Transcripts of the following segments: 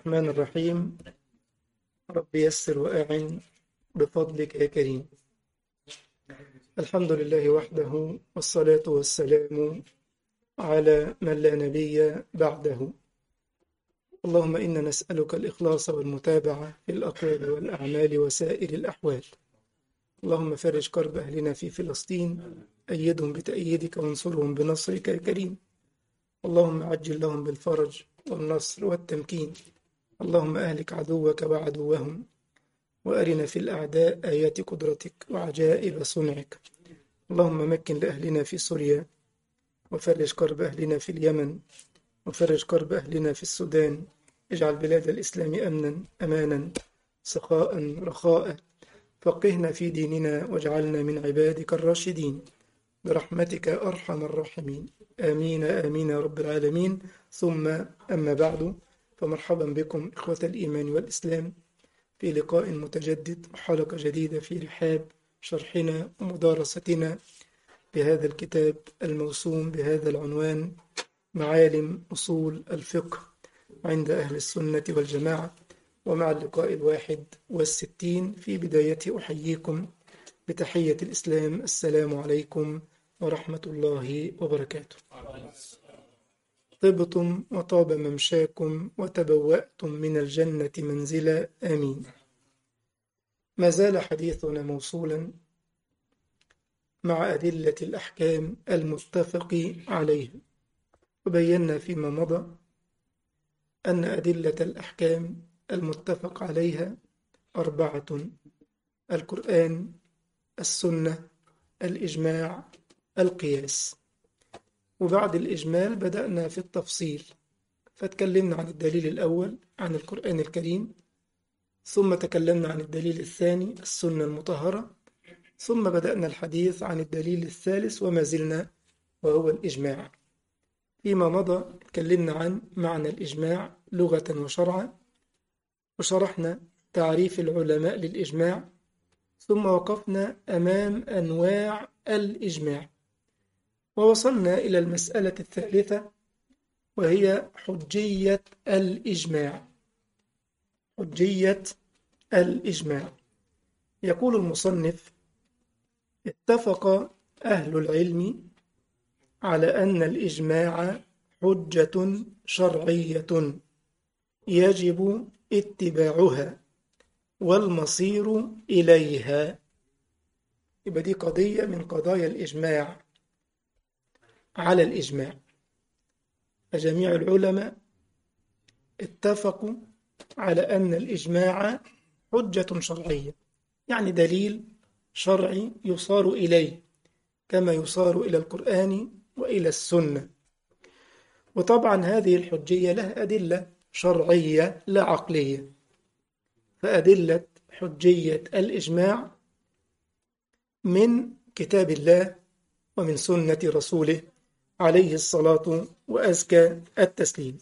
الرحمن الرحيم رب يسر وأعن بفضلك يا كريم الحمد لله وحده والصلاة والسلام على من لا نبي بعده اللهم إنا نسألك الإخلاص والمتابعة في الأقوال والأعمال وسائر الأحوال اللهم فرج كرب أهلنا في فلسطين أيدهم بتأييدك وانصرهم بنصرك يا كريم اللهم عجل لهم بالفرج والنصر والتمكين اللهم أهلك عدوك وعدوهم وأرنا في الأعداء آيات قدرتك وعجائب صنعك اللهم مكن لأهلنا في سوريا وفرج كرب أهلنا في اليمن وفرج كرب أهلنا في السودان اجعل بلاد الإسلام أمنا أمانا سخاء رخاء فقهنا في ديننا واجعلنا من عبادك الراشدين برحمتك أرحم الراحمين آمين آمين يا رب العالمين ثم أما بعد فمرحبا بكم إخوة الإيمان والإسلام في لقاء متجدد وحلقة جديدة في رحاب شرحنا ومدارستنا بهذا الكتاب الموسوم بهذا العنوان معالم أصول الفقه عند أهل السنة والجماعة ومع اللقاء الواحد والستين في بداية أحييكم بتحية الإسلام السلام عليكم ورحمة الله وبركاته طبتم وطاب ممشاكم وتبوأتم من الجنة منزلا آمين ما زال حديثنا موصولا مع أدلة الأحكام المتفق عليها وبينا فيما مضى أن أدلة الأحكام المتفق عليها أربعة القرآن السنة الإجماع القياس وبعد الإجمال بدأنا في التفصيل فتكلمنا عن الدليل الأول عن القرآن الكريم ثم تكلمنا عن الدليل الثاني السنة المطهرة ثم بدأنا الحديث عن الدليل الثالث وما زلنا وهو الإجماع فيما مضى تكلمنا عن معنى الإجماع لغة وشرعا وشرحنا تعريف العلماء للإجماع ثم وقفنا أمام أنواع الإجماع ووصلنا إلى المسألة الثالثة وهي حجية الإجماع حجية الإجماع يقول المصنف اتفق أهل العلم على أن الإجماع حجة شرعية يجب اتباعها والمصير إليها يبقى دي قضية من قضايا الإجماع على الإجماع فجميع العلماء اتفقوا على أن الإجماع حجة شرعية يعني دليل شرعي يصار إليه كما يصار إلى القرآن وإلى السنة وطبعا هذه الحجية لها أدلة شرعية لا عقلية فأدلة حجية الإجماع من كتاب الله ومن سنة رسوله عليه الصلاة وأزكى التسليم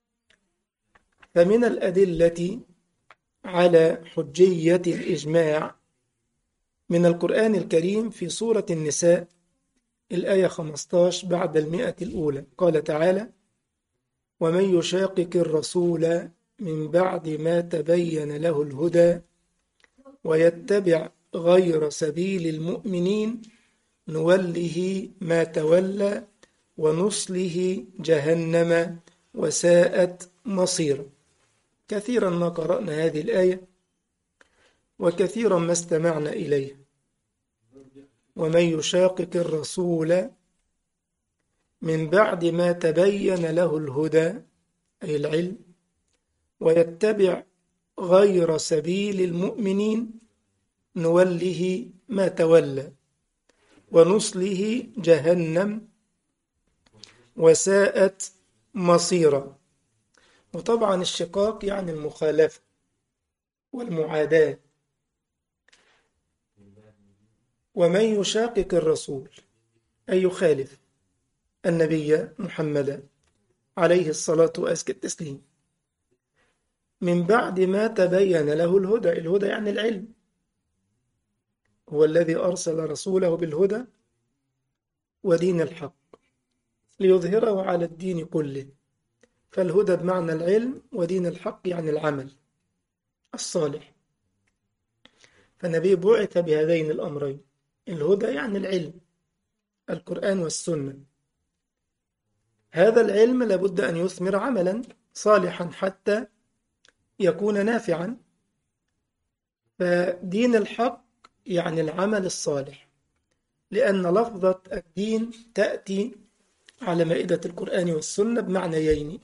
فمن الأدلة على حجية الإجماع من القرآن الكريم في سورة النساء الآية 15 بعد المئة الأولى قال تعالى ومن يشاقق الرسول من بعد ما تبين له الهدى ويتبع غير سبيل المؤمنين نوله ما تولى ونصله جهنم وساءت مصيرا كثيرا ما قرأنا هذه الآية وكثيرا ما استمعنا إليها ومن يشاقق الرسول من بعد ما تبين له الهدى أي العلم ويتبع غير سبيل المؤمنين نوله ما تولى ونصله جهنم وساءت مصيرا وطبعا الشقاق يعني المخالفة والمعاداة ومن يشاقق الرسول أي يخالف النبي محمد عليه الصلاة وأزكى التسليم من بعد ما تبين له الهدى الهدى يعني العلم هو الذي أرسل رسوله بالهدى ودين الحق ليظهره على الدين كله فالهدى بمعنى العلم ودين الحق يعني العمل الصالح فالنبي بعث بهذين الأمرين الهدى يعني العلم القرآن والسنة هذا العلم لابد أن يثمر عملا صالحا حتى يكون نافعا فدين الحق يعني العمل الصالح لأن لفظة الدين تأتي على مائدة القرآن والسنة بمعنيين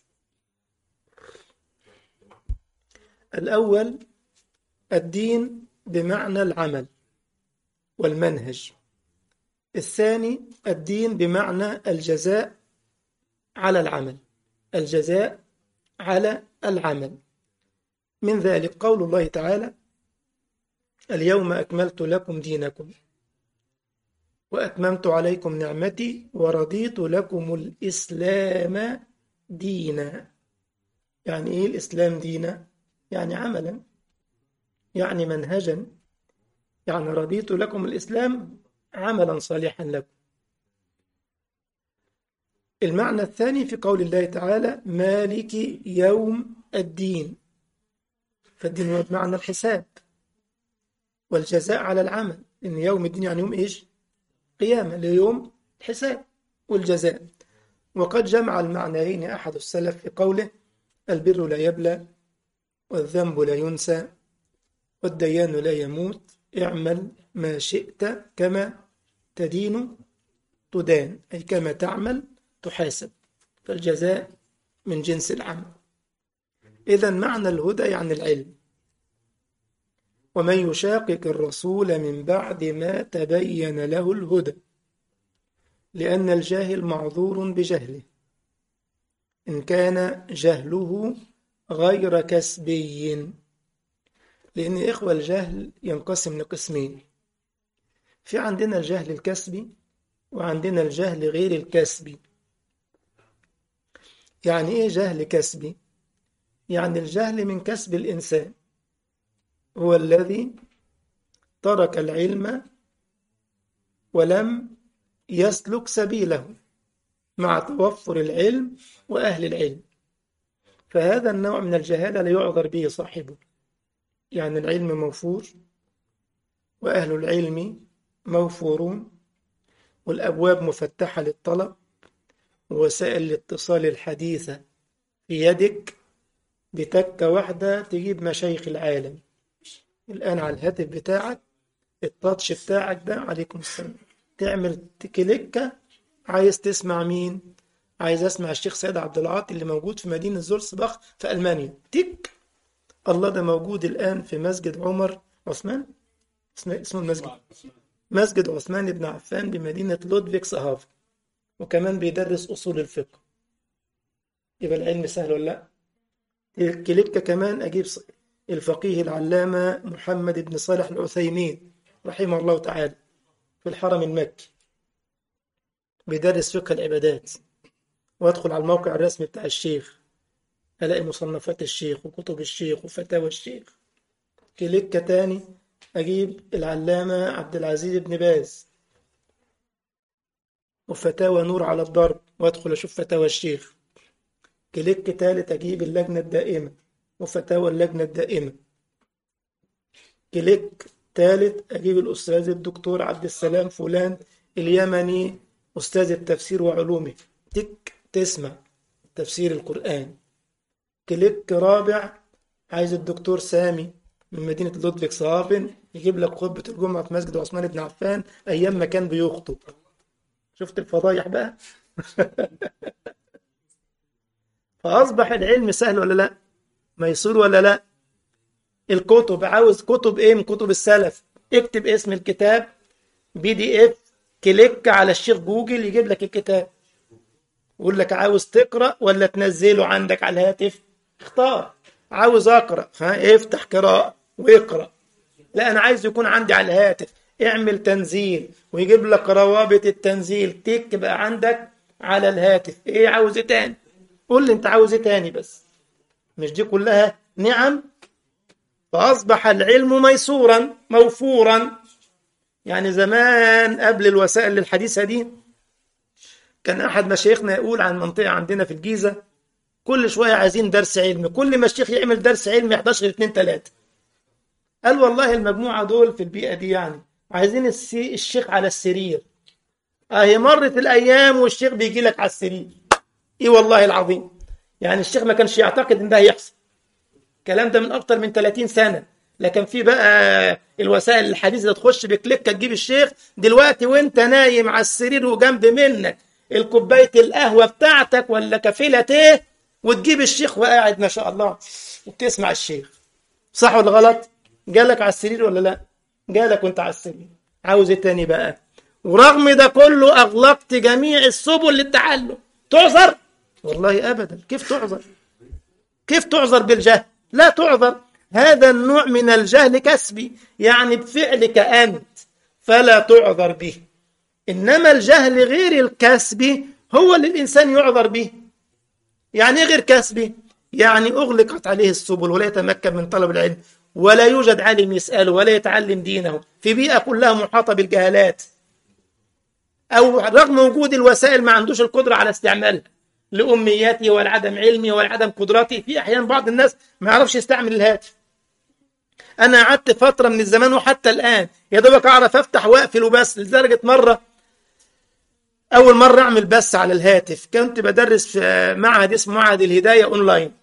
الأول الدين بمعنى العمل والمنهج الثاني الدين بمعنى الجزاء على العمل الجزاء على العمل من ذلك قول الله تعالى اليوم أكملت لكم دينكم وأتممت عليكم نعمتي ورضيت لكم الإسلام دينا يعني إيه الإسلام دينا؟ يعني عملا يعني منهجا يعني رضيت لكم الإسلام عملا صالحا لكم المعنى الثاني في قول الله تعالى مالك يوم الدين فالدين هو بمعنى الحساب والجزاء على العمل إن يوم الدين يعني يوم إيش قيامة ليوم الحساب والجزاء وقد جمع المعنيين أحد السلف في قوله البر لا يبلى والذنب لا ينسى والديان لا يموت اعمل ما شئت كما تدين تدان أي كما تعمل تحاسب فالجزاء من جنس العمل إذا معنى الهدى يعني العلم ومن يشاقق الرسول من بعد ما تبين له الهدى لأن الجاهل معذور بجهله إن كان جهله غير كسبي لأن إخوة الجهل ينقسم لقسمين في عندنا الجهل الكسبي وعندنا الجهل غير الكسبي يعني إيه جهل كسبي؟ يعني الجهل من كسب الإنسان هو الذي ترك العلم ولم يسلك سبيله مع توفر العلم وأهل العلم فهذا النوع من الجهالة لا يعذر به صاحبه يعني العلم موفور وأهل العلم موفورون والأبواب مفتحة للطلب ووسائل الاتصال الحديثة في يدك بتكة واحدة تجيب مشايخ العالم الآن على الهاتف بتاعك التاتش بتاعك ده عليكم السلام تعمل كليكة عايز تسمع مين عايز اسمع الشيخ سيد عبد العاطي اللي موجود في مدينة زولسباخ في ألمانيا تك الله ده موجود الآن في مسجد عمر عثمان اسمه المسجد مسجد عثمان بن عفان بمدينة لودفيكس هاف وكمان بيدرس أصول الفقه يبقى العلم سهل ولا لا كليكة كمان أجيب الفقيه العلامة محمد بن صالح العثيمين رحمه الله تعالى في الحرم المكي بيدرس فقه العبادات وادخل على الموقع الرسمي بتاع الشيخ الاقي مصنفات الشيخ وكتب الشيخ وفتاوى الشيخ كليكة تاني اجيب العلامة عبد العزيز بن باز وفتاوى نور على الضرب وادخل اشوف فتاوى الشيخ كليك تالت اجيب اللجنة الدائمة وفتاوى اللجنة الدائمة كليك تالت اجيب الاستاذ الدكتور عبد السلام فلان اليمني استاذ التفسير وعلومه تك تسمع تفسير القرآن كليك رابع عايز الدكتور سامي من مدينة لودفيك هافن يجيب لك خطبة الجمعة في مسجد عثمان بن عفان أيام ما كان بيخطب شفت الفضايح بقى فأصبح العلم سهل ولا لا ميسور ولا لا الكتب عاوز كتب ايه من كتب السلف اكتب اسم الكتاب بي دي اف كليك على الشيخ جوجل يجيب لك الكتاب يقول لك عاوز تقرا ولا تنزله عندك على الهاتف اختار عاوز اقرا ها افتح قراءه واقرا لا انا عايز يكون عندي على الهاتف اعمل تنزيل ويجيب لك روابط التنزيل تك بقى عندك على الهاتف ايه عاوز ايه تاني قول لي انت عاوز ايه تاني بس مش دي كلها نعم فاصبح العلم ميسورا موفورا يعني زمان قبل الوسائل الحديثه دي كان احد مشايخنا يقول عن منطقه عندنا في الجيزه كل شوية عايزين درس علمي كل ما الشيخ يعمل درس علمي 11 2 3 قال والله المجموعة دول في البيئة دي يعني عايزين السي... الشيخ على السرير اهي مرت الأيام والشيخ بيجي لك على السرير ايه والله العظيم يعني الشيخ ما كانش يعتقد ان ده هيحصل الكلام ده من اكتر من 30 سنة لكن في بقى الوسائل الحديثة تخش بكليكة تجيب الشيخ دلوقتي وانت نايم على السرير وجنب منك الكوباية القهوة بتاعتك ولا كفيلة ايه وتجيب الشيخ وقاعد ما شاء الله وبتسمع الشيخ صح ولا غلط جالك على السرير ولا لا جالك وانت على السرير عاوز ايه تاني بقى ورغم ده كله اغلقت جميع السبل للتعلم تعذر والله ابدا كيف تعذر كيف تعذر بالجهل لا تعذر هذا النوع من الجهل كسبي يعني بفعلك انت فلا تعذر به انما الجهل غير الكسبي هو اللي الانسان يعذر به يعني ايه غير كسبي يعني اغلقت عليه السبل ولا يتمكن من طلب العلم ولا يوجد عالم يسأله ولا يتعلم دينه في بيئة كلها محاطة بالجهالات أو رغم وجود الوسائل ما عندوش القدرة على استعمالها لأمياته والعدم علمه والعدم قدراته في أحيان بعض الناس ما يعرفش يستعمل الهاتف أنا قعدت فترة من الزمان وحتى الآن يا دوبك أعرف أفتح وأقفل وبس لدرجة مرة أول مرة أعمل بث على الهاتف كنت بدرس في معهد اسمه معهد الهداية أونلاين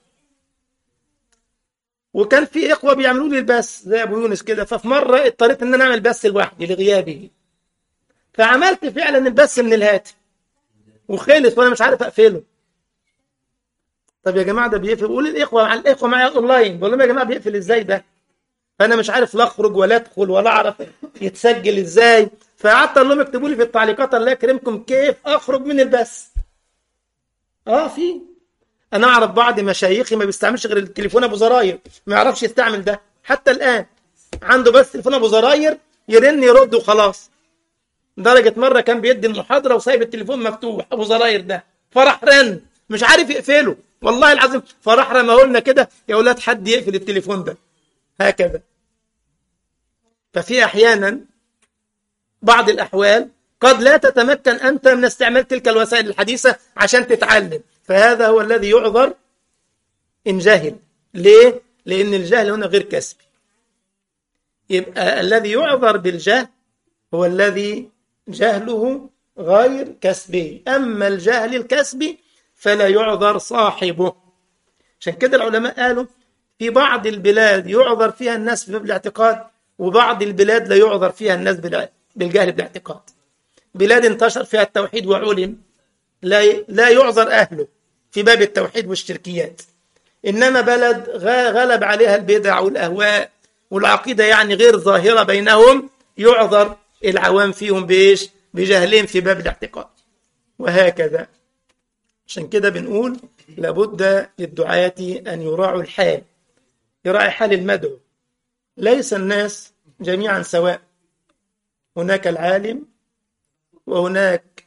وكان في إخوة بيعملوا لي البث زي أبو يونس كده ففي مرة اضطريت إن أنا أعمل بث لوحدي لغيابه فعملت فعلا البث من الهاتف وخلص وأنا مش عارف أقفله طب يا جماعة ده بيقفل بقول الإخوة مع الإخوة معايا أونلاين بقول لهم يا جماعة بيقفل إزاي ده فأنا مش عارف لا أخرج ولا أدخل ولا أعرف يتسجل إزاي فقعدت اقول لهم اكتبوا لي في التعليقات الله يكرمكم كيف اخرج من البث اه في انا اعرف بعض مشايخي ما بيستعملش غير التليفون ابو زراير ما يعرفش يستعمل ده حتى الان عنده بس تليفون ابو زراير يرن يرد وخلاص درجة مرة كان بيدي المحاضرة وسايب التليفون مفتوح ابو زراير ده فرح رن مش عارف يقفله والله العظيم فرح رماه لنا كده يا اولاد حد يقفل التليفون ده هكذا ففي احيانا بعض الأحوال قد لا تتمكن أنت من استعمال تلك الوسائل الحديثة عشان تتعلم فهذا هو الذي يعذر إن جهل ليه؟ لأن الجهل هنا غير كسبي يبقى الذي يعذر بالجهل هو الذي جهله غير كسبي أما الجهل الكسبي فلا يعذر صاحبه عشان كده العلماء قالوا في بعض البلاد يعذر فيها الناس في باب الاعتقاد وبعض البلاد لا يعذر فيها الناس بالعلم بالجهل بالاعتقاد بلاد انتشر فيها التوحيد وعلم لا لا يعذر أهله في باب التوحيد والشركيات إنما بلد غلب عليها البدع والأهواء والعقيدة يعني غير ظاهرة بينهم يعذر العوام فيهم بإيش بجهلهم في باب الاعتقاد وهكذا عشان كده بنقول لابد للدعاة أن يراعوا الحال يراعي حال المدعو ليس الناس جميعا سواء هناك العالم وهناك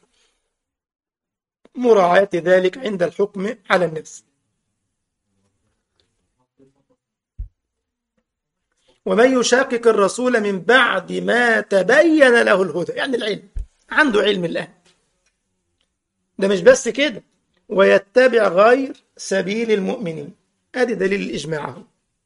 مراعاة ذلك عند الحكم على الناس ومن يشاقق الرسول من بعد ما تبين له الهدى يعني العلم عنده علم الآن ده مش بس كده ويتبع غير سبيل المؤمنين ادي دليل الإجماع اهو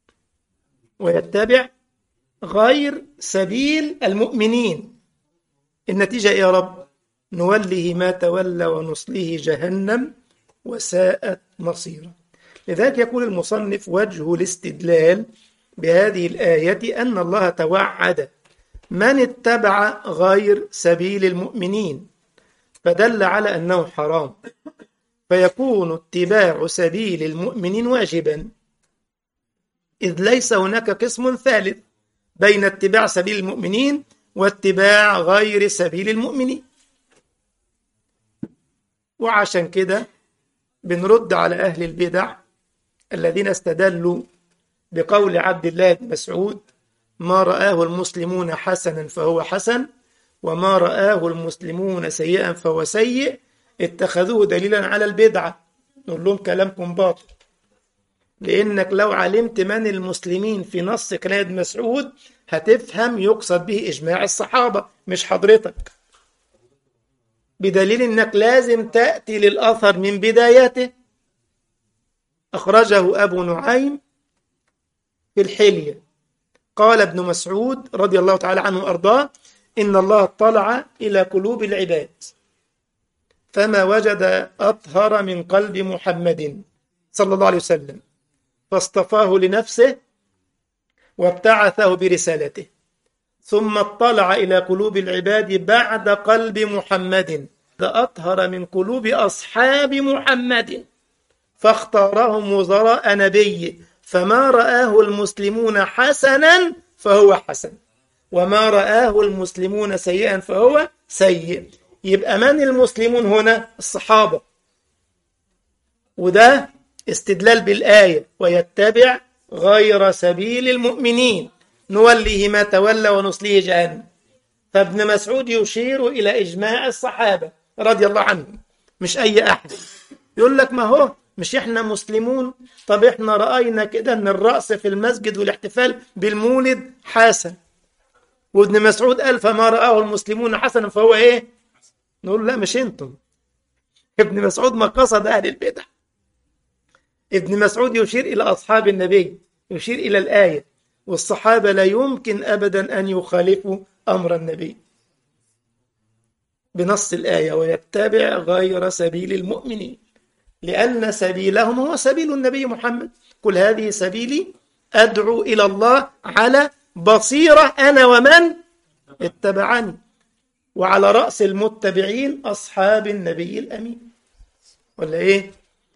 ويتبع غير سبيل المؤمنين النتيجة إيه يا رب نوله ما تولى ونصله جهنم وساءت مصيرا لذلك يقول المصنف وجه الاستدلال بهذه الآية أن الله توعد من اتبع غير سبيل المؤمنين فدل على أنه حرام فيكون اتباع سبيل المؤمنين واجبا إذ ليس هناك قسم ثالث بين اتباع سبيل المؤمنين واتباع غير سبيل المؤمنين وعشان كده بنرد على أهل البدع الذين استدلوا بقول عبد الله بن مسعود ما رآه المسلمون حسنا فهو حسن وما رآه المسلمون سيئا فهو سيء اتخذوه دليلا على البدعة نقول لهم كلامكم باطل لأنك لو علمت من المسلمين في نص كلام مسعود هتفهم يقصد به إجماع الصحابة مش حضرتك بدليل أنك لازم تأتي للأثر من بدايته أخرجه أبو نعيم في الحلية قال ابن مسعود رضي الله تعالى عنه وأرضاه إن الله اطلع إلى قلوب العباد فما وجد أطهر من قلب محمد صلى الله عليه وسلم فاصطفاه لنفسه وابتعثه برسالته ثم اطلع إلى قلوب العباد بعد قلب محمد أطهر من قلوب أصحاب محمد فاختارهم وزراء نبي فما رآه المسلمون حسنا فهو حسن وما رآه المسلمون سيئا فهو سيء يبقى من المسلمون هنا الصحابة وده استدلال بالآية ويتبع غير سبيل المؤمنين نوله ما تولى ونصليه جهنم فابن مسعود يشير إلى إجماع الصحابة رضي الله عنهم مش أي أحد يقول لك ما هو مش احنا مسلمون طب احنا رأينا كده ان الرأس في المسجد والاحتفال بالمولد حسن وابن مسعود قال فما رآه المسلمون حسنا فهو ايه نقول لا مش انتم ابن مسعود ما قصد اهل البدع ابن مسعود يشير الى اصحاب النبي يشير الى الايه والصحابه لا يمكن ابدا ان يخالفوا امر النبي بنص الايه ويتبع غير سبيل المؤمنين لان سبيلهم هو سبيل النبي محمد قل هذه سبيلي ادعو الى الله على بصيره انا ومن اتبعني وعلى رأس المتبعين أصحاب النبي الأمين ولا إيه؟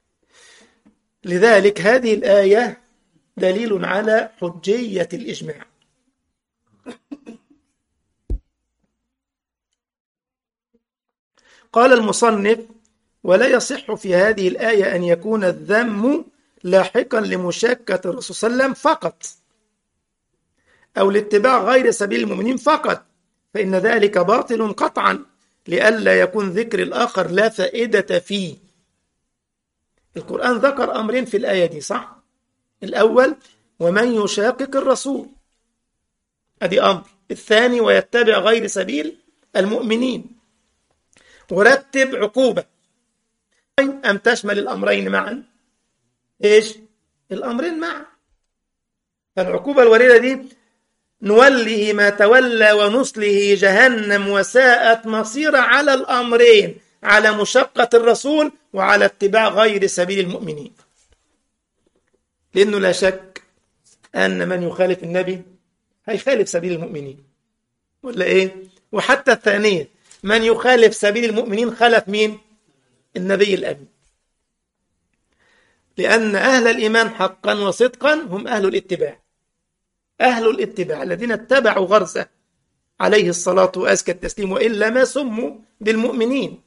لذلك هذه الآية دليل على حجية الإجماع قال المصنف ولا يصح في هذه الآية أن يكون الذم لاحقا لمشاكة الرسول صلى الله عليه وسلم فقط أو لاتباع غير سبيل المؤمنين فقط فإن ذلك باطل قطعا لئلا يكون ذكر الآخر لا فائدة فيه القرآن ذكر أمرين في الآية دي صح؟ الأول ومن يشاقق الرسول أدي أمر الثاني ويتبع غير سبيل المؤمنين ورتب عقوبة أم تشمل الأمرين معا إيش؟ الأمرين معا فالعقوبة الوارده دي نوله ما تولى ونصله جهنم وساءت مصير على الأمرين على مشقة الرسول وعلى اتباع غير سبيل المؤمنين لأنه لا شك أن من يخالف النبي هيخالف سبيل المؤمنين ولا إيه وحتى الثانية من يخالف سبيل المؤمنين خلف مين النبي الأمين لأن أهل الإيمان حقا وصدقا هم أهل الاتباع أهل الاتباع الذين اتبعوا غرزه عليه الصلاة وأزكى التسليم وإلا ما سموا بالمؤمنين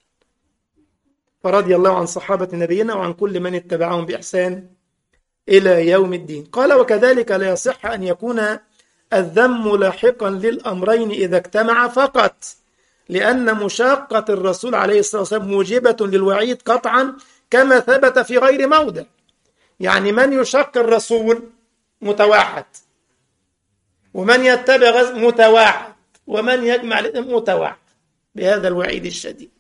فرضي الله عن صحابة نبينا وعن كل من اتبعهم بإحسان إلى يوم الدين قال وكذلك لا يصح أن يكون الذم لاحقا للأمرين إذا اجتمع فقط لأن مشاقة الرسول عليه الصلاة والسلام موجبة للوعيد قطعا كما ثبت في غير موضع يعني من يشق الرسول متوعد ومن يتبع غز متوعد ومن يجمع متوعد بهذا الوعيد الشديد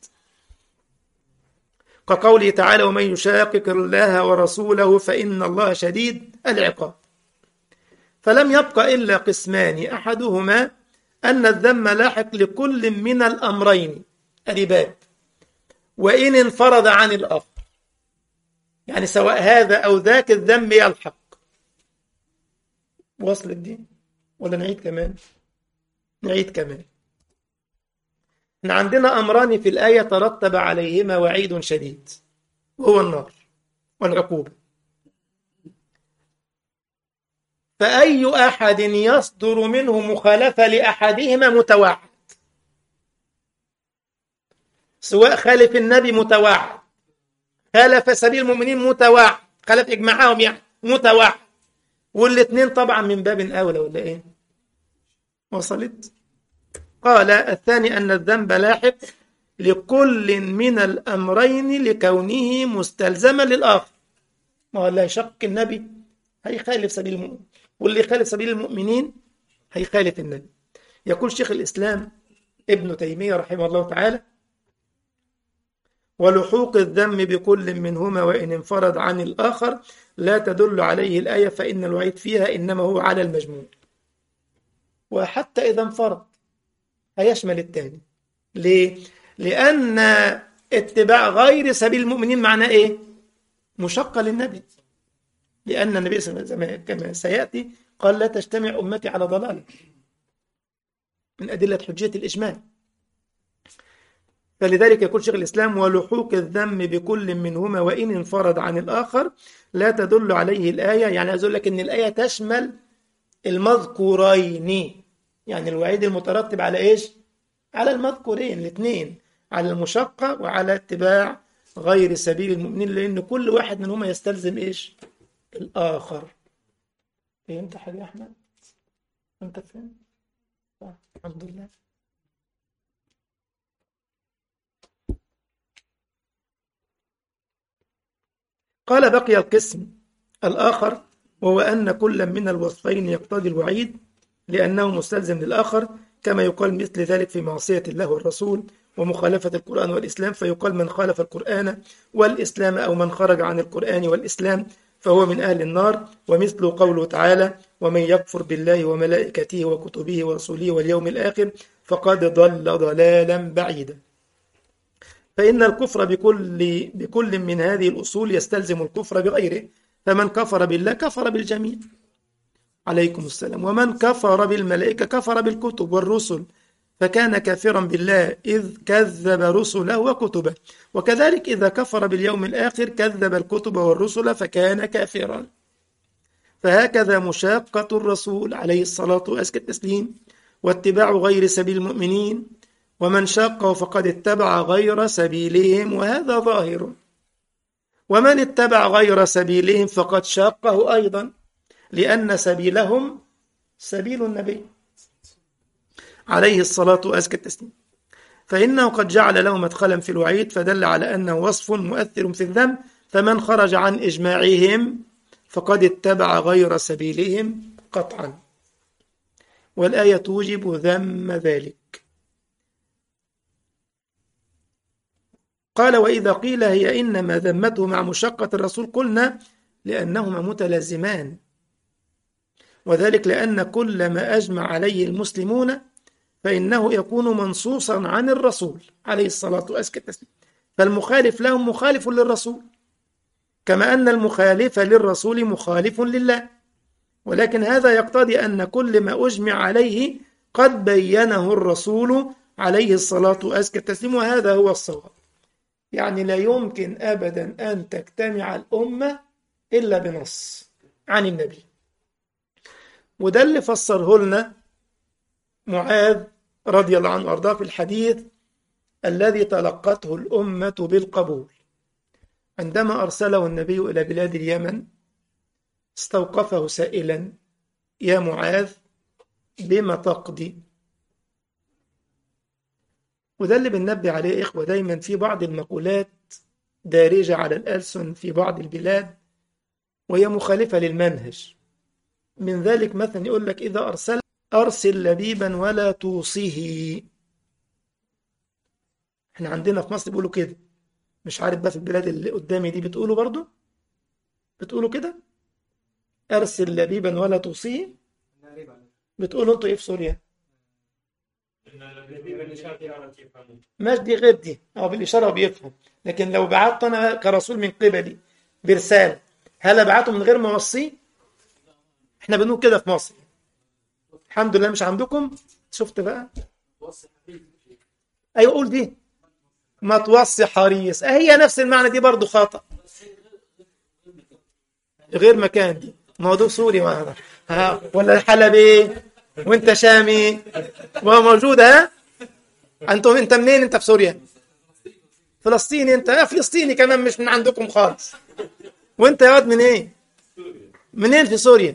كقوله تعالى ومن يشاقق الله ورسوله فإن الله شديد العقاب فلم يبق إلا قسمان أحدهما أن الذم لاحق لكل من الأمرين الباب وإن انفرد عن الآخر يعني سواء هذا أو ذاك الذم يلحق وصل الدين ولا نعيد كمان نعيد كمان إن عندنا أمران في الآية ترتب عليهما وعيد شديد وهو النار والعقوبة فأي أحد يصدر منه مخالفة لأحدهما متوعد سواء خالف النبي متوعد خالف سبيل المؤمنين متوعد خالف إجماعهم يعني متوعد والاثنين طبعا من باب أولى ولا إيه وصلت قال الثاني أن الذنب لاحق لكل من الأمرين لكونه مستلزما للآخر ما هو اللي يشق النبي هيخالف سبيل المؤمن واللي يخالف سبيل المؤمنين هيخالف النبي يقول شيخ الإسلام ابن تيمية رحمه الله تعالى ولحوق الذم بكل منهما وإن انفرد عن الآخر لا تدل عليه الآية فإن الوعيد فيها إنما هو على المجموع وحتى إذا انفرد هيشمل الثاني ليه؟ لأن اتباع غير سبيل المؤمنين معناه إيه؟ مشقة للنبي لأن النبي صلى الله عليه وسلم كما سيأتي قال لا تجتمع أمتي على ضلالة من أدلة حجية الإجمال فلذلك يقول شيخ الإسلام ولحوق الذم بكل منهما وإن انفرد عن الآخر لا تدل عليه الآية يعني أقول لك أن الآية تشمل المذكورين يعني الوعيد المترتب على إيش؟ على المذكورين الاثنين على المشقة وعلى اتباع غير سبيل المؤمنين لأن كل واحد منهما يستلزم إيش؟ الآخر فهمت حاجة يا أحمد؟ أنت فهمت؟ الحمد لله قال بقي القسم الآخر وهو أن كل من الوصفين يقتضي الوعيد لأنه مستلزم للآخر كما يقال مثل ذلك في معصية الله والرسول ومخالفة القرآن والإسلام فيقال من خالف القرآن والإسلام أو من خرج عن القرآن والإسلام فهو من أهل النار ومثل قوله تعالى ومن يكفر بالله وملائكته وكتبه ورسوله واليوم الآخر فقد ضل ضلالا بعيدا فإن الكفر بكل بكل من هذه الأصول يستلزم الكفر بغيره فمن كفر بالله كفر بالجميع عليكم السلام ومن كفر بالملائكة كفر بالكتب والرسل فكان كافرا بالله إذ كذب رسله وكتبه وكذلك إذا كفر باليوم الآخر كذب الكتب والرسل فكان كافرا فهكذا مشاقة الرسول عليه الصلاة وأزكى التسليم واتباع غير سبيل المؤمنين ومن شاقه فقد اتبع غير سبيلهم وهذا ظاهر ومن اتبع غير سبيلهم فقد شاقه أيضا لأن سبيلهم سبيل النبي عليه الصلاة وأزكى التسليم فإنه قد جعل له مدخلا في الوعيد فدل على أنه وصف مؤثر في الذنب فمن خرج عن إجماعهم فقد اتبع غير سبيلهم قطعا والآية توجب ذم ذلك قال وإذا قيل هي إنما ذمته مع مشقة الرسول قلنا لأنهما متلازمان وذلك لأن كل ما أجمع عليه المسلمون فإنه يكون منصوصا عن الرسول عليه الصلاة والسلام فالمخالف لهم مخالف للرسول كما أن المخالف للرسول مخالف لله ولكن هذا يقتضي أن كل ما أجمع عليه قد بينه الرسول عليه الصلاة والسلام وهذا هو الصواب يعني لا يمكن أبدا أن تجتمع الأمة إلا بنص عن النبي وده اللي فسره لنا معاذ رضي الله عنه وارضاه في الحديث الذي تلقته الأمة بالقبول عندما أرسله النبي إلى بلاد اليمن استوقفه سائلا يا معاذ بما تقضي وده اللي بننبه عليه إخوة دايما في بعض المقولات دارجة على الألسن في بعض البلاد وهي مخالفة للمنهج من ذلك مثلا يقول لك إذا أرسل أرسل لبيبا ولا توصيه احنا عندنا في مصر بيقولوا كده مش عارف بقى في البلاد اللي قدامي دي بتقولوا برضو بتقولوا كده أرسل لبيبا ولا توصيه بتقولوا انتوا ايه في سوريا ماشي دي غير دي او بالاشاره بيفهم لكن لو بعت انا كرسول من قبلي برسالة هل ابعته من غير ما اوصيه احنا بنقول كده في مصر الحمد لله مش عندكم شفت بقى ايوه قول دي ما توصي حريص هي نفس المعنى دي برضو خطأ غير مكان دي موضوع سوري ما ها ولا حلبي وانت شامي وموجود ها انتم انت منين انت في سوريا فلسطيني انت يا فلسطيني كمان مش من عندكم خالص وانت يا واد من ايه منين في سوريا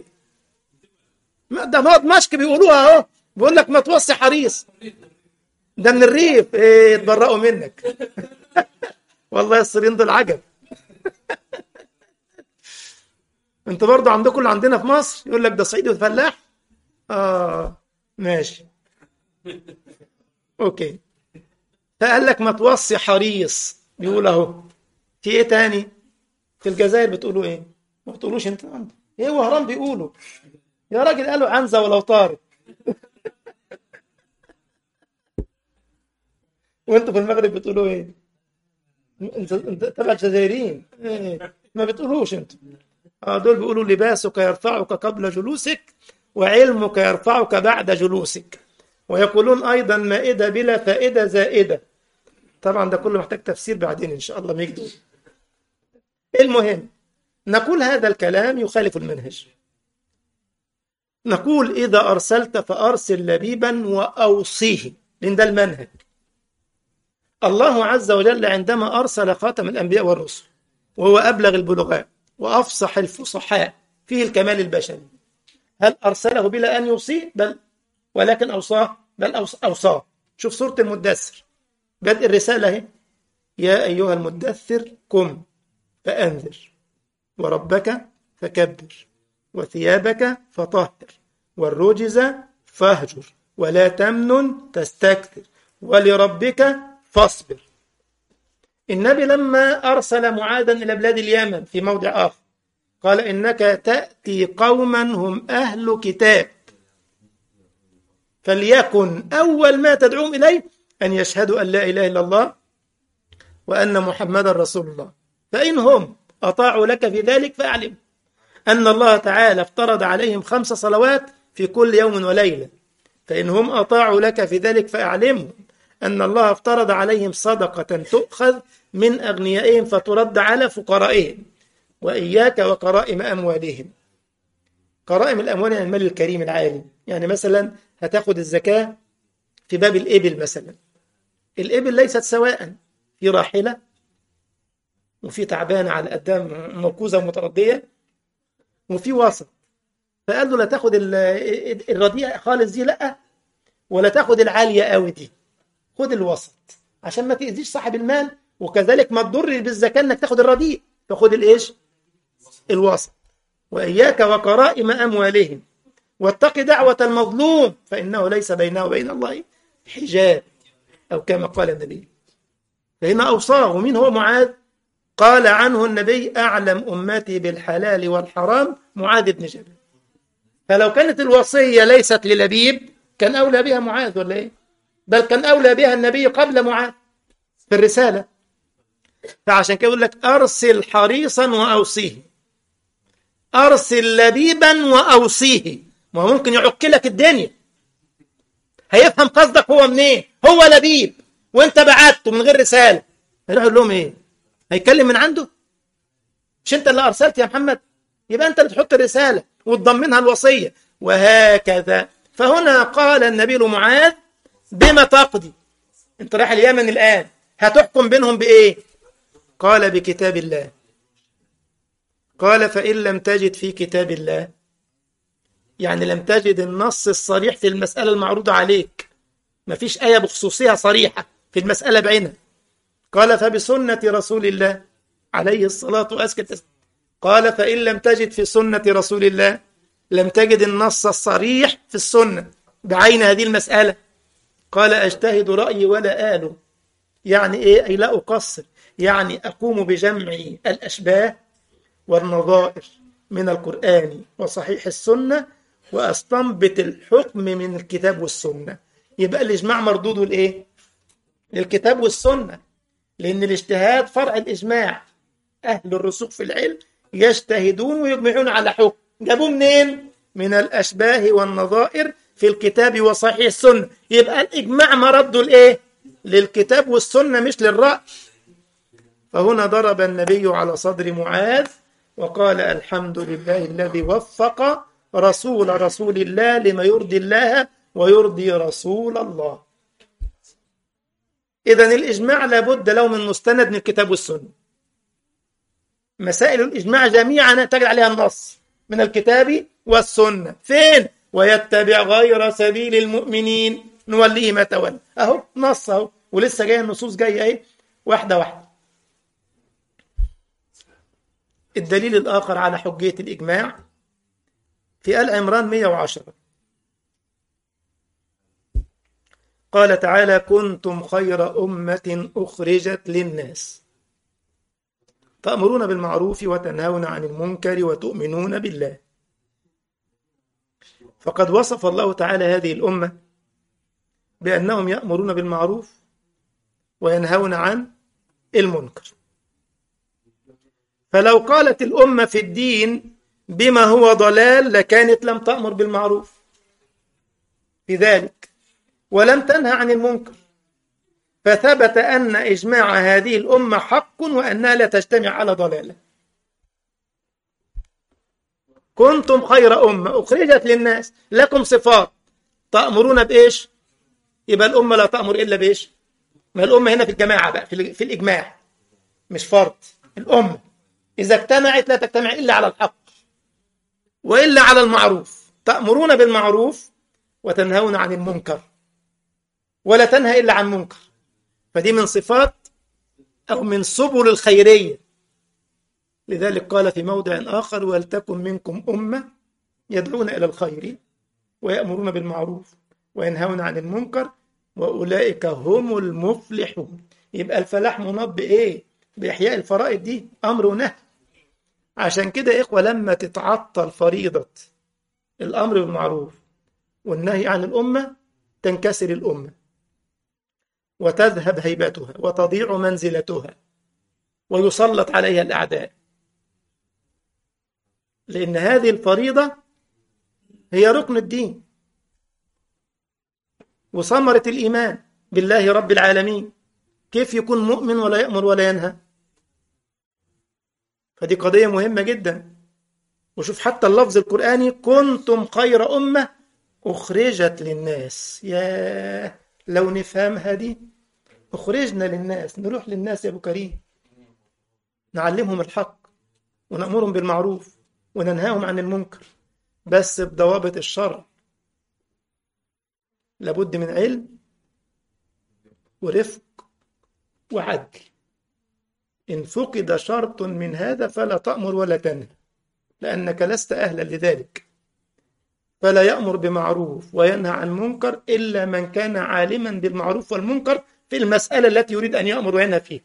ده دمشق بيقولوها اهو بيقول لك ما توصي حريص ده من الريف ايه يتبرأوا منك والله السوريين دول عجب انت برضو عندكم اللي عندنا في مصر يقول لك ده صعيدي وفلاح اه ماشي اوكي فقال لك ما توصي حريص بيقول اهو في ايه تاني في الجزائر بتقولوا ايه ما بتقولوش انت ايه وهران بيقولوا يا راجل قالوا عنزه ولو طارت وانتوا في المغرب بتقولوا ايه انت انت تبع الجزائريين إيه؟ ما بتقولوش انتوا اه دول بيقولوا لباسك يرفعك قبل جلوسك وعلمك يرفعك بعد جلوسك ويقولون ايضا مائده بلا فائده زائده طبعا ده كله محتاج تفسير بعدين ان شاء الله ما يجدوا المهم نقول هذا الكلام يخالف المنهج نقول إذا أرسلت فأرسل لبيبا وأوصيه لأن ده المنهج الله عز وجل عندما أرسل خاتم الأنبياء والرسل وهو أبلغ البلغاء وأفصح الفصحاء فيه الكمال البشري هل أرسله بلا أن يوصيه بل ولكن أوصاه بل أوصاه شوف سورة المدثر بدء الرسالة اهي يا أيها المدثر قم فأنذر وربك فكبر وثيابك فطهر والرجز فاهجر ولا تمنن تستكثر ولربك فاصبر النبي لما أرسل معاذا إلى بلاد اليمن في موضع آخر قال إنك تأتي قوما هم أهل كتاب فليكن أول ما تدعوهم إليه أن يشهدوا أن لا إله إلا الله وأن محمدا رسول الله فإن هم أطاعوا لك في ذلك فأعلم أن الله تعالى افترض عليهم خمس صلوات في كل يوم وليلة فإن هم أطاعوا لك في ذلك فأعلمهم أن الله افترض عليهم صدقة تؤخذ من أغنيائهم فترد على فقرائهم وإياك وكرائم أموالهم كرائم الأموال يعني المال الكريم العالي يعني مثلا هتاخد الزكاة في باب الإبل مثلا الإبل ليست سواء في راحلة وفي تعبانة على قدام مركوزة ومتردية وفي وسط فقال له لا تاخد الرديئة خالص دي لا ولا تاخد العالية قوي دي خد الوسط عشان ما تأذيش صاحب المال وكذلك ما تضر بالزكاة انك تاخد الرديء فخد الايش الوسط وإياك وكرائم أموالهم واتق دعوة المظلوم فإنه ليس بينه وبين الله حجاب أو كما قال النبي فهنا أوصاه ومين هو معاذ قال عنه النبي أعلم أمتي بالحلال والحرام معاذ بن جبل فلو كانت الوصية ليست للبيب كان أولى بها معاذ ولا إيه بل كان أولى بها النبي قبل معاذ في الرسالة فعشان كده يقول لك أرسل حريصا وأوصيه أرسل لبيبا وأوصيه ما هو ممكن يعك لك الدنيا هيفهم قصدك هو منين هو لبيب وانت بعته من غير رسالة هيروح يقول لهم ايه هيكلم من عنده مش انت اللي ارسلت يا محمد يبقى انت اللي تحط الرسالة وتضمنها الوصية وهكذا فهنا قال النبي لمعاذ بما تقضي انت رايح اليمن الآن هتحكم بينهم بإيه قال بكتاب الله قال فإن لم تجد في كتاب الله يعني لم تجد النص الصريح في المسألة المعروضة عليك ما فيش آية بخصوصها صريحة في المسألة بعينها قال فبسنة رسول الله عليه الصلاة والسلام قال فإن لم تجد في سنة رسول الله لم تجد النص الصريح في السنة بعين هذه المسألة قال أجتهد رأيي ولا آله يعني إيه أي لا أقصر يعني أقوم بجمع الأشباه والنظائر من القرآن وصحيح السنة وأستنبط الحكم من الكتاب والسنة يبقى الإجماع مردوده لإيه؟ للكتاب والسنة لأن الاجتهاد فرع الإجماع أهل الرسوخ في العلم يجتهدون ويجمعون على حكم جابوه منين؟ من الأشباه والنظائر في الكتاب وصحيح السنة يبقى الإجماع مرده لإيه؟ للكتاب والسنة مش للرأي فهنا ضرب النبي على صدر معاذ وقال الحمد لله الذي وفق رسول رسول الله لما يرضي الله ويرضي رسول الله إذا الإجماع لابد له من مستند من الكتاب والسنة مسائل الإجماع جميعا تجد عليها النص من الكتاب والسنة فين؟ ويتبع غير سبيل المؤمنين نوليه ما تولى أهو نص أهو ولسه جاية النصوص جاية أهي واحدة واحدة الدليل الآخر على حجية الإجماع في آل عمران 110 قال تعالى كنتم خير أمة أخرجت للناس تأمرون بالمعروف وتنهون عن المنكر وتؤمنون بالله فقد وصف الله تعالى هذه الأمة بأنهم يأمرون بالمعروف وينهون عن المنكر فلو قالت الأمة في الدين بما هو ضلال لكانت لم تأمر بالمعروف في ذلك ولم تنهى عن المنكر فثبت أن إجماع هذه الأمة حق وأنها لا تجتمع على ضلالة كنتم خير أمة أخرجت للناس لكم صفات تأمرون بإيش يبقى الأمة لا تأمر إلا بإيش ما الأمة هنا في الجماعة بقى في الإجماع مش فرد الأمة إذا اجتمعت لا تجتمع إلا على الحق وإلا على المعروف تأمرون بالمعروف وتنهون عن المنكر ولا تنهى إلا عن منكر فدي من صفات أو من سبل الخيرية لذلك قال في موضع آخر ولتكن منكم أمة يدعون إلى الخير ويأمرون بالمعروف وينهون عن المنكر وأولئك هم المفلحون يبقى الفلاح مناط بإيه؟ بإحياء الفرائض دي أمر ونهي عشان كده يا إخوة لما تتعطل فريضة الأمر بالمعروف والنهي عن الأمة تنكسر الأمة وتذهب هيبتها وتضيع منزلتها ويسلط عليها الأعداء لأن هذه الفريضة هي ركن الدين وثمرة الإيمان بالله رب العالمين كيف يكون مؤمن ولا يأمر ولا ينهى فدي قضية مهمة جدا وشوف حتى اللفظ القرآني كنتم خير أمة أخرجت للناس يا لو نفهمها دي أخرجنا للناس نروح للناس يا أبو كريم نعلمهم الحق ونأمرهم بالمعروف وننهاهم عن المنكر بس بضوابط الشرع لابد من علم ورفق وعدل إن فقد شرط من هذا فلا تأمر ولا تنهى لأنك لست أهلا لذلك فلا يأمر بمعروف وينهى عن منكر إلا من كان عالما بالمعروف والمنكر في المسألة التي يريد أن يأمر وينهى فيها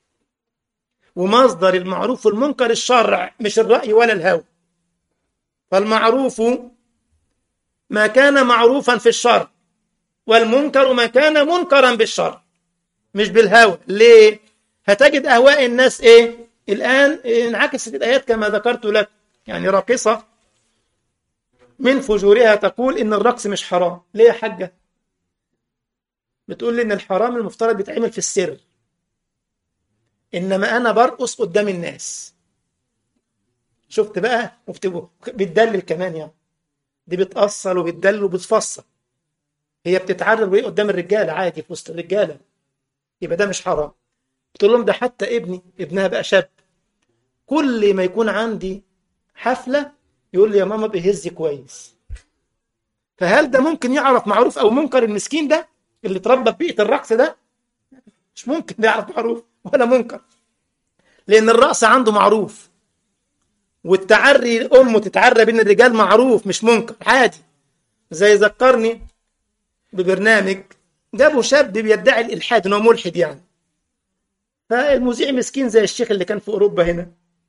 ومصدر المعروف والمنكر الشرع مش الرأي ولا الهوى فالمعروف ما كان معروفا في الشرع والمنكر ما كان منكرا بالشرع مش بالهوى ليه هتجد أهواء الناس إيه الآن انعكست الآيات كما ذكرت لك يعني راقصة من فجورها تقول إن الرقص مش حرام ليه يا حاجة بتقول لي إن الحرام المفترض بيتعمل في السر إنما أنا برقص قدام الناس شفت بقى بتدلل كمان يعني دي بتأصل وبتدلل وبتفصل هي بتتعرض وهي قدام الرجالة عادي في وسط الرجالة يبقى ده مش حرام قلت لهم ده حتى ابني ابنها بقى شاب كل ما يكون عندي حفلة يقول لي يا ماما بيهز كويس فهل ده ممكن يعرف معروف او منكر المسكين ده اللي اتربى في بيئة الرقص ده مش ممكن يعرف معروف ولا منكر لان الرقص عنده معروف والتعري امه تتعرى بين الرجال معروف مش منكر عادي زي ذكرني ببرنامج جابوا شاب بيدعي الالحاد انه ملحد يعني فالمذيع مسكين زي الشيخ اللي كان في اوروبا هنا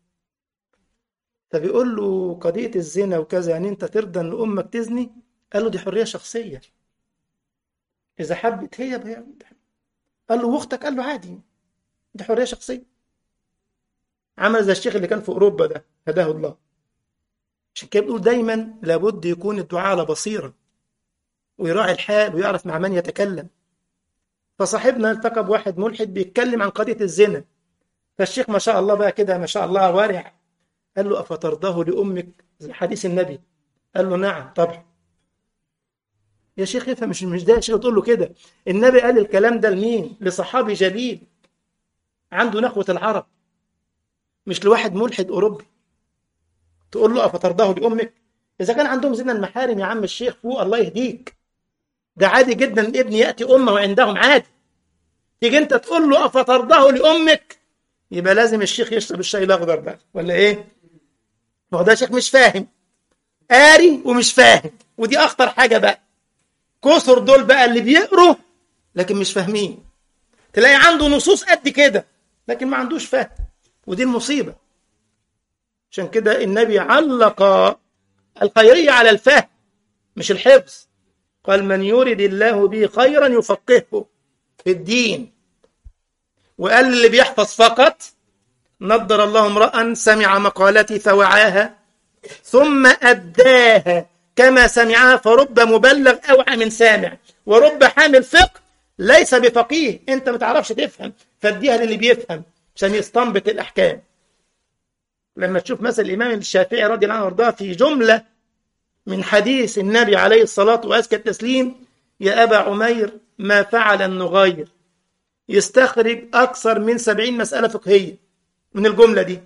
فبيقول له قضيه الزنا وكذا يعني انت ترضى ان امك تزني قال له دي حريه شخصيه اذا حبت هي بيعمل قال له واختك قال له عادي دي حريه شخصيه عمل زي الشيخ اللي كان في اوروبا ده هداه الله عشان كده بيقول دايما لابد يكون الدعاء على بصيره ويراعي الحال ويعرف مع من يتكلم فصاحبنا التقى بواحد ملحد بيتكلم عن قضيه الزنا فالشيخ ما شاء الله بقى كده ما شاء الله وارع قال له افترضاه لامك زي حديث النبي قال له نعم طبعا يا شيخ افهم مش مش ده يا شيخ تقول له كده النبي قال الكلام ده لمين لصحابي جليل عنده نخوه العرب مش لواحد ملحد اوروبي تقول له افترضاه لامك اذا كان عندهم زنا المحارم يا عم الشيخ فوق الله يهديك ده عادي جدا الابن ياتي امه وعندهم عادي تيجي انت تقول له افترضاه لامك يبقى لازم الشيخ يشرب الشاي الاخضر ده ولا ايه ما هو ده شيخ مش فاهم قاري ومش فاهم ودي اخطر حاجه بقى كثر دول بقى اللي بيقروا لكن مش فاهمين تلاقي عنده نصوص قد كده لكن ما عندوش فهم ودي المصيبة عشان كده النبي علق الخيرية على الفهم مش الحفظ قال من يرد الله به خيرا يفقهه في الدين وقال اللي بيحفظ فقط نضر الله امرأ سمع مقالتي فوعاها ثم أداها كما سمعها فرب مبلغ أوعى من سامع ورب حامل فقه ليس بفقيه انت ما تعرفش تفهم فاديها للي بيفهم عشان يستنبط الأحكام لما تشوف مثل الإمام الشافعي رضي الله عنه وارضاه في جملة من حديث النبي عليه الصلاة وأزكى التسليم يا أبا عمير ما فعل النغير يستخرج أكثر من سبعين مسألة فقهية من الجملة دي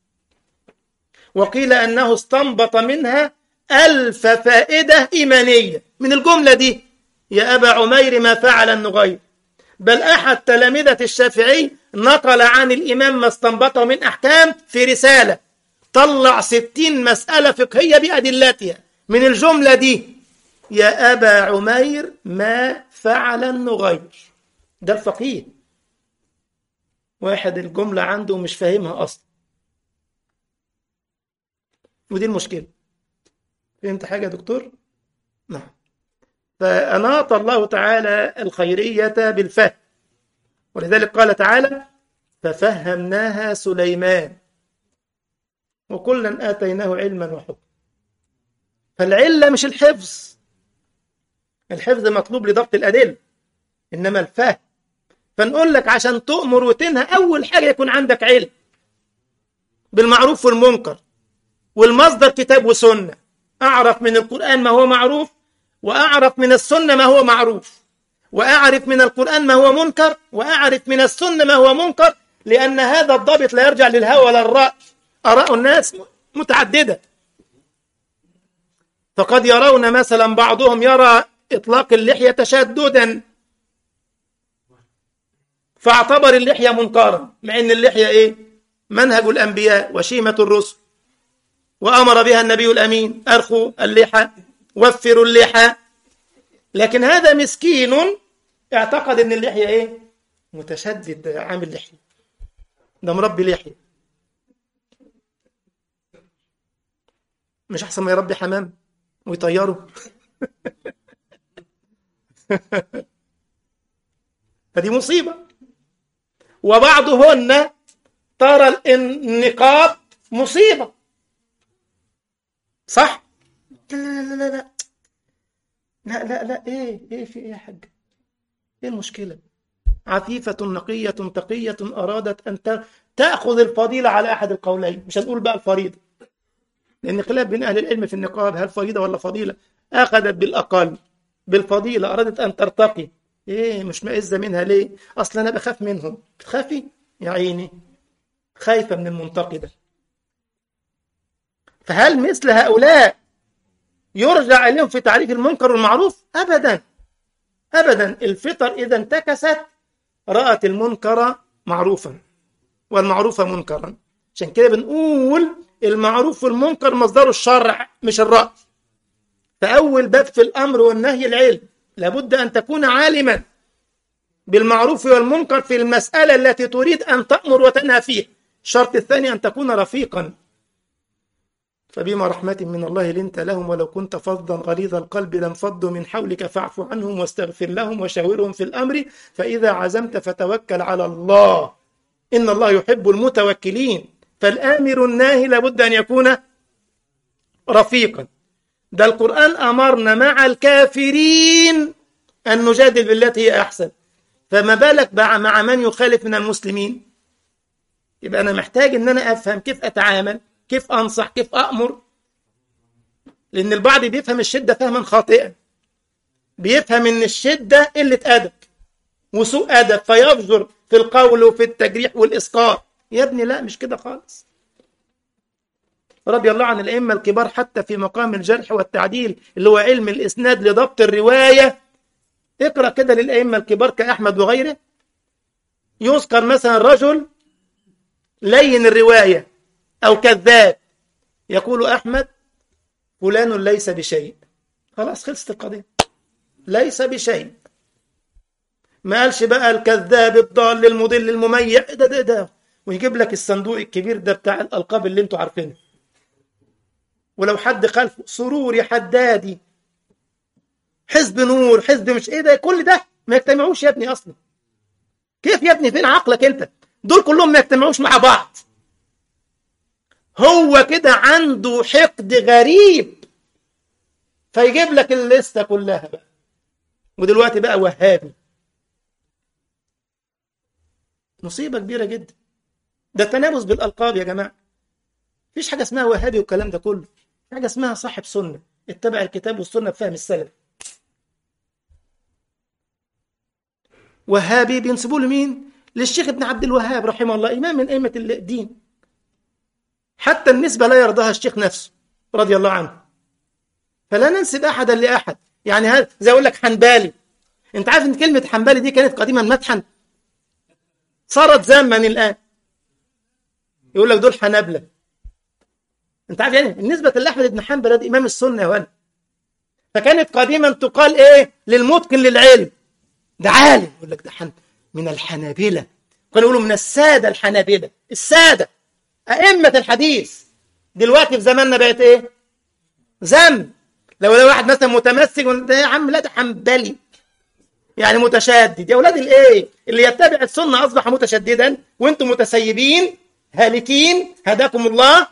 وقيل أنه استنبط منها ألف فائدة إيمانية من الجملة دي يا أبا عمير ما فعل النغير بل أحد تلامذة الشافعي نقل عن الإمام ما استنبطه من أحكام في رسالة طلع ستين مسألة فقهية بأدلتها من الجملة دي يا أبا عمير ما فعل النغير ده الفقيه واحد الجملة عنده مش فاهمها أصلا ودي المشكلة فهمت حاجة يا دكتور؟ نعم فأناط الله تعالى الخيرية بالفهم ولذلك قال تعالى ففهمناها سليمان وكلا آتيناه علما وحكما فالعلة مش الحفظ الحفظ مطلوب لضبط الأدلة إنما الفهم فنقول لك عشان تؤمر وتنهى أول حاجة يكون عندك علم بالمعروف والمنكر والمصدر كتاب وسنة أعرف من القرآن ما هو معروف وأعرف من السنة ما هو معروف وأعرف من القرآن ما هو منكر وأعرف من السنة ما هو منكر لأن هذا الضابط لا يرجع للهوى ولا الرأي آراء الناس متعددة فقد يرون مثلا بعضهم يرى إطلاق اللحية تشددا فاعتبر اللحية منكرا مع أن اللحية إيه؟ منهج الأنبياء وشيمة الرسل وأمر بها النبي الأمين أرخوا اللحى وفروا اللحى لكن هذا مسكين اعتقد أن اللحية إيه؟ متشدد عامل لحية ده مربي لحية مش أحسن ما يربي حمام ويطيره فدي مصيبة وبعضهن ترى النقاب مصيبة صح؟ لا لا لا لا لا لا لا لا ايه ايه في ايه يا حاج؟ ايه المشكلة؟ عفيفة نقية تقية أرادت أن تأخذ الفضيلة على أحد القولين مش هنقول بقى الفريضة لأن خلاف بين أهل العلم في النقاب هل فريضة ولا فضيلة أخذت بالأقل بالفضيلة أرادت أن ترتقي إيه مش مئزة منها ليه أصلا أنا بخاف منهم بتخافي يا عيني خايفة من المنتقدة فهل مثل هؤلاء يرجع إليهم في تعريف المنكر والمعروف أبدا أبدا الفطر إذا انتكست رأت المنكر معروفا والمعروف منكرا عشان كده بنقول المعروف والمنكر مصدر الشرع مش الرأي فأول باب في الأمر والنهي العلم لابد أن تكون عالما بالمعروف والمنكر في المسألة التي تريد أن تأمر وتنهى فيها الشرط الثاني أن تكون رفيقا فبما رحمة من الله لنت لهم ولو كنت فظا غليظ القلب لانفضوا من حولك فاعف عنهم واستغفر لهم وشاورهم في الأمر فإذا عزمت فتوكل على الله إن الله يحب المتوكلين فالآمر الناهي لابد أن يكون رفيقا ده القرآن أمرنا مع الكافرين أن نجادل بالتي هي أحسن فما بالك مع من يخالف من المسلمين يبقى أنا محتاج أن أنا أفهم كيف أتعامل كيف أنصح كيف أأمر لأن البعض بيفهم الشدة فهما خاطئا بيفهم أن الشدة قلة أدب وسوء أدب فيفجر في القول وفي التجريح والإسقاط يا ابني لا مش كده خالص رضي الله عن الأئمة الكبار حتى في مقام الجرح والتعديل اللي هو علم الإسناد لضبط الرواية اقرأ كده للأئمة الكبار كأحمد وغيره يذكر مثلا رجل لين الرواية أو كذاب يقول أحمد فلان ليس بشيء خلاص خلصت القضية ليس بشيء ما قالش بقى الكذاب الضال المضل المميع ده ده ده ويجيب لك الصندوق الكبير ده بتاع الألقاب اللي انتوا عارفينها ولو حد خلفه سروري حدادي حزب نور حزب مش ايه ده كل ده ما يجتمعوش يا ابني اصلا كيف يا ابني فين عقلك انت دول كلهم ما يجتمعوش مع بعض هو كده عنده حقد غريب فيجيب لك الليسته كلها بقى ودلوقتي بقى وهابي مصيبه كبيره جدا ده التنافس بالالقاب يا جماعه مفيش حاجه اسمها وهابي والكلام ده كله في حاجه اسمها صاحب سنه اتبع الكتاب والسنه بفهم السلف وهابي بينسبوه لمين للشيخ ابن عبد الوهاب رحمه الله امام من ائمه الدين حتى النسبه لا يرضاها الشيخ نفسه رضي الله عنه فلا ننسب احدا لاحد يعني هذا زي اقول لك حنبالي انت عارف ان كلمه حنبالي دي كانت قديما مدحا صارت ذما الان يقول لك دول حنابله انت عارف يعني النسبه لاحمد بن حنبل ده امام السنه يا ولد فكانت قديما تقال ايه للمتقن للعلم ده عالم يقول لك ده حن من الحنابله كانوا يقولوا من الساده الحنابله الساده ائمه الحديث دلوقتي في زماننا بقت ايه ذم لو لو واحد مثلا متمسك ده يا عم لا ده حنبلي يعني متشدد يا اولاد الايه اللي يتبع السنه اصبح متشددا وانتم متسيبين هالكين هداكم الله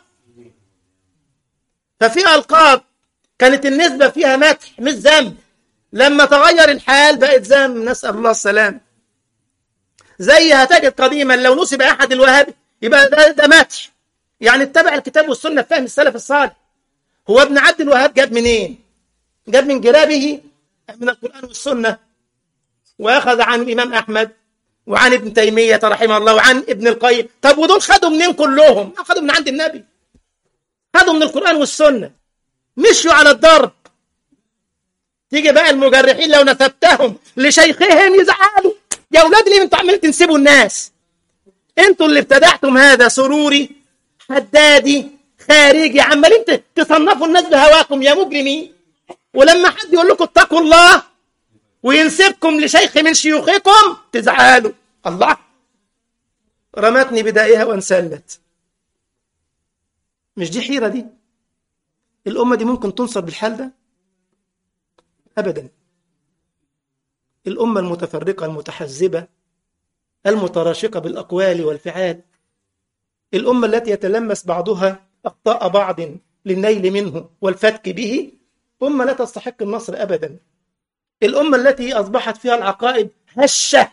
ففي القاب كانت النسبه فيها مدح مش ذنب لما تغير الحال بقت ذنب نسال الله السلام زي هتجد قديما لو نسب احد الوهابي يبقى ده, ده مدح يعني اتبع الكتاب والسنه في فهم السلف الصالح هو ابن عبد الوهاب جاب منين جاب من جرابه من القران والسنه واخذ عن الامام احمد وعن ابن تيميه رحمه الله وعن ابن القيم طب ودول خدوا منين كلهم خدوا من عند النبي خدوا من القران والسنه مشوا على الضرب تيجي بقى المجرحين لو نسبتهم لشيخهم يزعلوا يا اولاد ليه انتوا عمالين تنسبوا الناس انتوا اللي ابتدعتم هذا سروري حدادي خارجي عمالين تصنفوا الناس بهواكم يا مجرمين ولما حد يقول لكم اتقوا الله وينسبكم لشيخ من شيوخكم تزعلوا الله رمتني بدائها وانسلت مش دي حيرة دي الأمة دي ممكن تنصر بالحال ده أبدا الأمة المتفرقة المتحزبة المتراشقة بالأقوال والفعال الأمة التي يتلمس بعضها أخطاء بعض للنيل منه والفتك به أمة لا تستحق النصر أبدا الأمة التي أصبحت فيها العقائد هشة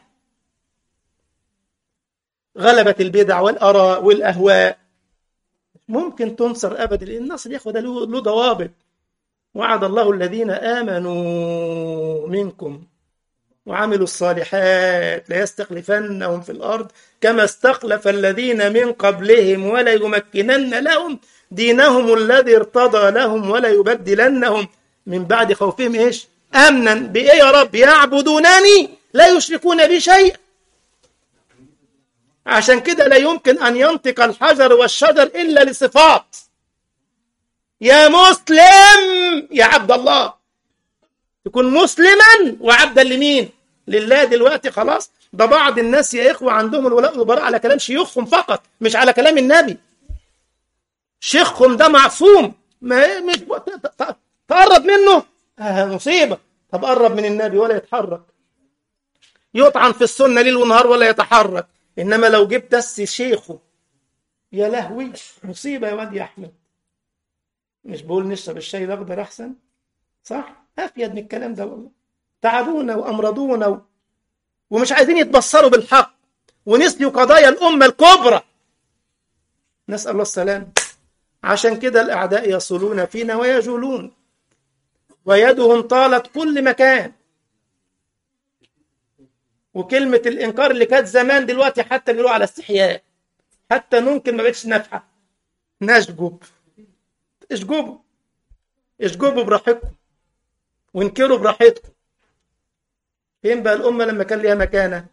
غلبت البدع والآراء والأهواء ممكن تنصر أبدا لأن النصر يا أخوة ده له ضوابط وعد الله الذين آمنوا منكم وعملوا الصالحات ليستخلفنهم في الأرض كما استخلف الذين من قبلهم ولا يمكنن لهم دينهم الذي ارتضى لهم ولا يبدلنهم من بعد خوفهم إيش أمنا بإيه يا رب يعبدونني لا يشركون بي شيء عشان كده لا يمكن أن ينطق الحجر والشجر إلا لصفات يا مسلم يا عبد الله تكون مسلما وعبدا لمين لله دلوقتي خلاص ده بعض الناس يا إخوة عندهم الولاء والبراء على كلام شيوخهم فقط مش على كلام النبي شيخهم ده معصوم ما مش تقرب منه آه مصيبة طب قرب من النبي ولا يتحرك يطعن في السنة ليل ونهار ولا يتحرك إنما لو جبت بس شيخه يا لهوي مصيبة يا واد يا أحمد مش بقول نشرب الشاي الأخضر أحسن صح أفيد من الكلام ده والله تعبونا وأمرضونا و... ومش عايزين يتبصروا بالحق ونسلوا قضايا الأمة الكبرى نسأل الله السلام عشان كده الأعداء يصلون فينا ويجولون ويدهم طالت كل مكان وكلمة الإنكار اللي كانت زمان دلوقتي حتى بيقولوا على استحياء حتى ممكن ما بقتش نافعة نشجب اشجبوا اشجبوا براحتكم وانكروا براحتكم فين بقى الأمة لما كان ليها مكانة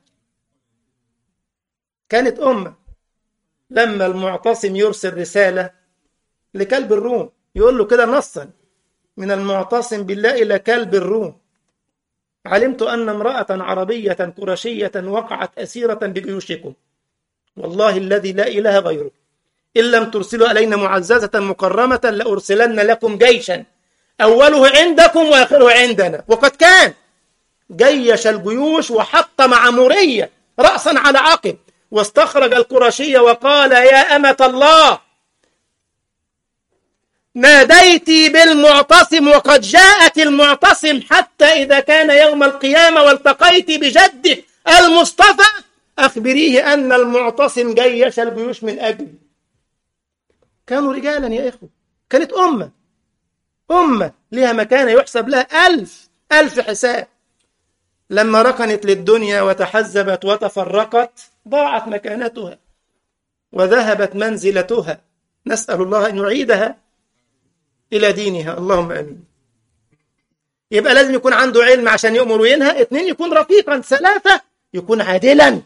كانت أمة لما المعتصم يرسل رسالة لكلب الروم يقول له كده نصا من المعتصم بالله إلى كلب الروم علمت أن امرأة عربية قرشية وقعت أسيرة بجيوشكم والله الذي لا إله غيره إن لم ترسلوا علينا معززة مكرمة لأرسلن لكم جيشا أوله عندكم وآخره عندنا وقد كان جيش الجيوش وحطم عمورية رأسا على عقب واستخرج القرشية وقال يا أمة الله ناديت بالمعتصم وقد جاءت المعتصم حتى إذا كان يوم القيامة والتقيت بجده المصطفى أخبريه أن المعتصم جيش الجيوش من أجلي كانوا رجالا يا إخوة كانت أمة أمة لها مكانة يحسب لها ألف ألف حساب لما ركنت للدنيا وتحزبت وتفرقت ضاعت مكانتها وذهبت منزلتها نسأل الله أن يعيدها إلى دينها اللهم أمين يبقى لازم يكون عنده علم عشان يؤمر وينهى اثنين يكون رفيقا ثلاثة يكون عادلا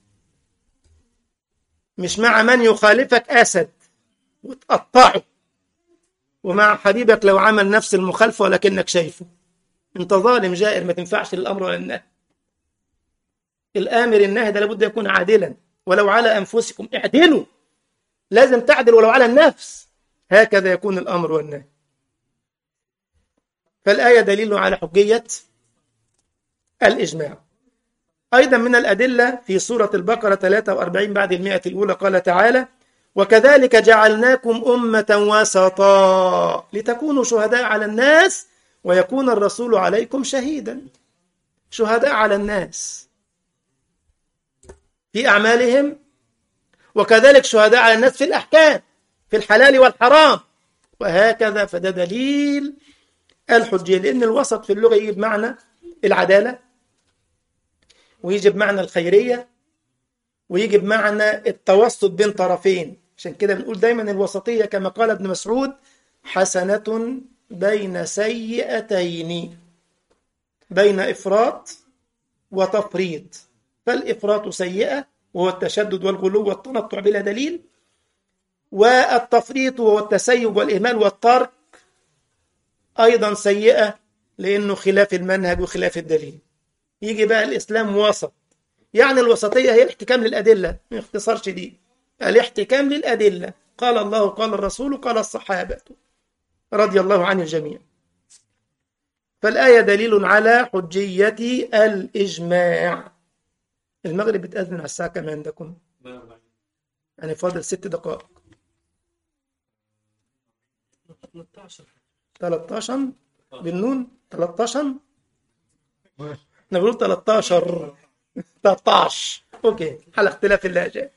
مش مع من يخالفك أسد وتقطعه ومع حبيبك لو عمل نفس المخالفة ولكنك شايفه انت ظالم جائر ما تنفعش للأمر ولا النهي الآمر النهي ده لابد يكون عادلا ولو على أنفسكم اعدلوا لازم تعدل ولو على النفس هكذا يكون الأمر والنهي فالآية دليل على حجية الإجماع أيضا من الأدلة في سورة البقرة 43 بعد المئة الأولى قال تعالى وكذلك جعلناكم أمة وسطا لتكونوا شهداء على الناس ويكون الرسول عليكم شهيدا شهداء على الناس في أعمالهم وكذلك شهداء على الناس في الأحكام في الحلال والحرام وهكذا فده دليل الحجية لأن الوسط في اللغة يجي بمعنى العدالة ويجي بمعنى الخيرية ويجي بمعنى التوسط بين طرفين عشان كده بنقول دايما الوسطية كما قال ابن مسعود حسنة بين سيئتين بين إفراط وتفريط فالإفراط سيئة وهو التشدد والغلو والتنطع بلا دليل والتفريط وهو التسيب والإهمال والترك أيضا سيئة لأنه خلاف المنهج وخلاف الدليل يجي بقى الإسلام وسط يعني الوسطية هي الاحتكام للأدلة باختصار شديد الاحتكام للأدلة قال الله قال الرسول قال الصحابة رضي الله عن الجميع فالآية دليل على حجية الإجماع المغرب بتأذن على الساعة كم عندكم يعني فاضل ست دقائق 13 بالنون 13 احنا بنقول 13 13 اوكي على اختلاف اللهجات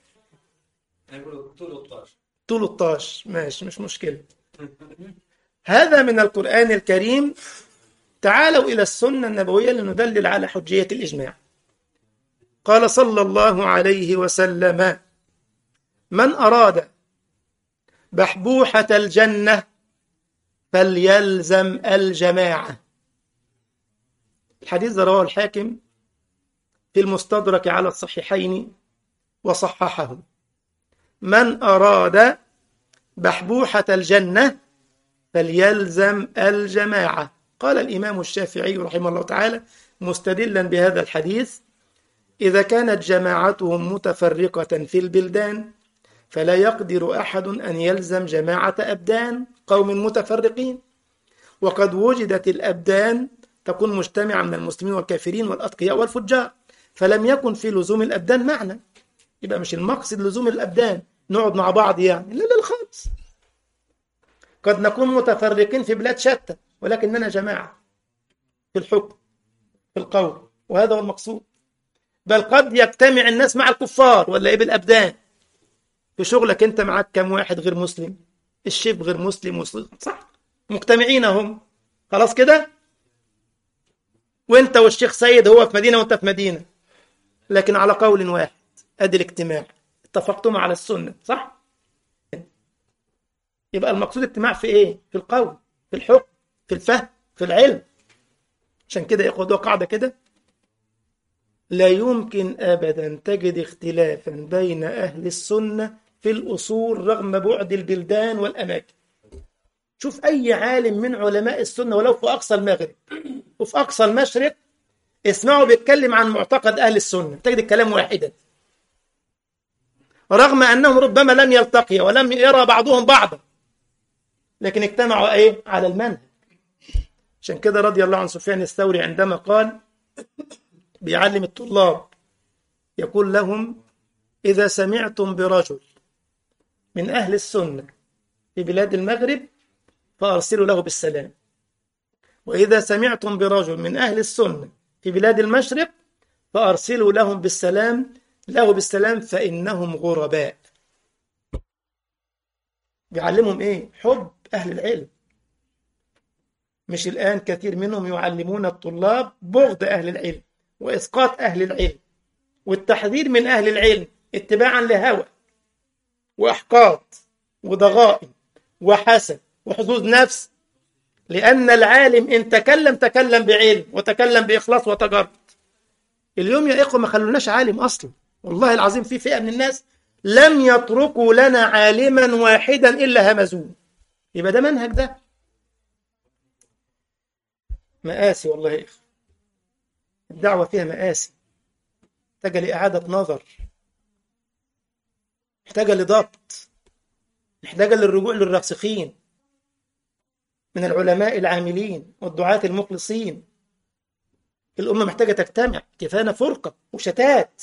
طول الطاش ماشي مش مشكلة هذا من القرآن الكريم تعالوا إلى السنة النبوية لندلل على حجية الإجماع قال صلى الله عليه وسلم من أراد بحبوحة الجنة فليلزم الجماعة الحديث رواه الحاكم في المستدرك على الصحيحين وصححه من أراد بحبوحة الجنة فليلزم الجماعة قال الإمام الشافعي رحمه الله تعالى مستدلا بهذا الحديث إذا كانت جماعتهم متفرقة في البلدان فلا يقدر أحد أن يلزم جماعة أبدان قوم متفرقين وقد وجدت الأبدان تكون مجتمعة من المسلمين والكافرين والأتقياء والفجار فلم يكن في لزوم الأبدان معنى يبقى مش المقصد لزوم الأبدان نقعد مع بعض يعني لا لا خالص قد نكون متفرقين في بلاد شتى ولكننا جماعة في الحكم في القول وهذا هو المقصود بل قد يجتمع الناس مع الكفار ولا ايه بالابدان في شغلك انت معاك كم واحد غير مسلم الشيف غير مسلم وصل. صح مجتمعين هم خلاص كده وانت والشيخ سيد هو في مدينه وانت في مدينه لكن على قول واحد ادي الاجتماع اتفقتم على السنه صح يبقى المقصود اجتماع في ايه في القول في الحكم في الفهم في العلم عشان كده ياخدوا قاعده كده لا يمكن ابدا تجد اختلافا بين اهل السنه في الاصول رغم بعد البلدان والاماكن شوف اي عالم من علماء السنه ولو في اقصى المغرب وفي اقصى المشرق اسمعوا بيتكلم عن معتقد اهل السنه تجد الكلام واحدا رغم أنهم ربما لم يلتقيا ولم يرى بعضهم بعضا لكن اجتمعوا ايه على المنهج عشان كده رضي الله عن سفيان الثوري عندما قال بيعلم الطلاب يقول لهم إذا سمعتم برجل من أهل السنة في بلاد المغرب فأرسلوا له بالسلام وإذا سمعتم برجل من أهل السنة في بلاد المشرق فأرسلوا لهم بالسلام له بالسلام فإنهم غرباء بيعلمهم إيه؟ حب أهل العلم مش الآن كثير منهم يعلمون الطلاب بغض أهل العلم وإسقاط أهل العلم والتحذير من أهل العلم اتباعا لهوى وإحقاط وضغائن وحسد وحظوظ نفس لأن العالم إن تكلم تكلم بعلم وتكلم بإخلاص وتجرد اليوم يا إخوة ما خلوناش عالم أصلا والله العظيم في فئة من الناس لم يتركوا لنا عالما واحدا إلا همزوه يبقى ده منهج ده مآسي والله يا إخوة الدعوة فيها مآسي محتاجة لإعادة نظر محتاجة لضبط محتاجة للرجوع للراسخين من العلماء العاملين والدعاة المخلصين الأمة محتاجة تجتمع كفانا فرقة وشتات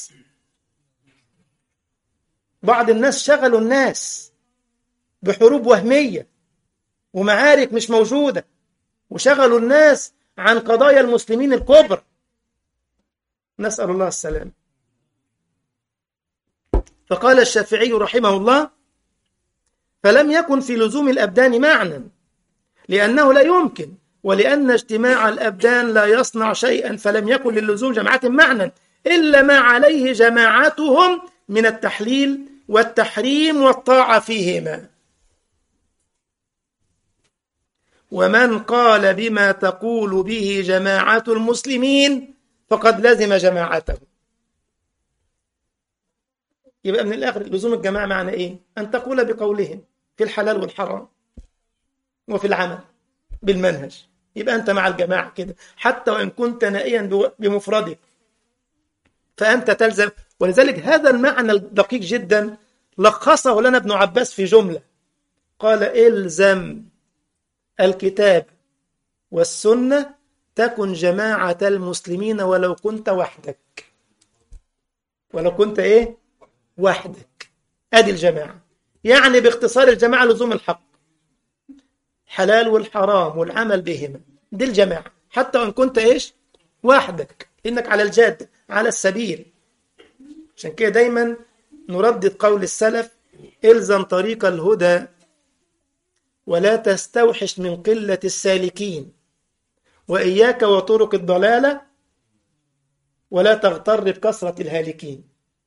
بعض الناس شغلوا الناس بحروب وهمية ومعارك مش موجودة وشغلوا الناس عن قضايا المسلمين الكبرى نسأل الله السلام فقال الشافعي رحمه الله فلم يكن في لزوم الأبدان معنى لأنه لا يمكن ولأن اجتماع الأبدان لا يصنع شيئا فلم يكن للزوم جماعة معنى إلا ما عليه جماعتهم من التحليل والتحريم والطاعة فيهما ومن قال بما تقول به جماعة المسلمين فقد لزم جماعته يبقى من الآخر لزوم الجماعة معنى إيه؟ أن تقول بقولهم في الحلال والحرام وفي العمل بالمنهج يبقى أنت مع الجماعة كده حتى وإن كنت نائيا بمفردك فأنت تلزم ولذلك هذا المعنى الدقيق جدا لخصه لنا ابن عباس في جملة قال إلزم الكتاب والسنة تكن جماعة المسلمين ولو كنت وحدك ولو كنت إيه وحدك أدي الجماعة يعني باختصار الجماعة لزوم الحق حلال والحرام والعمل بهما دي الجماعة حتى وإن كنت إيش وحدك إنك على الجاد على السبيل عشان كده دايما نردد قول السلف إلزم طريق الهدى ولا تستوحش من قلة السالكين وإياك وطرق الضلالة ولا تغتر بكثرة الهالكين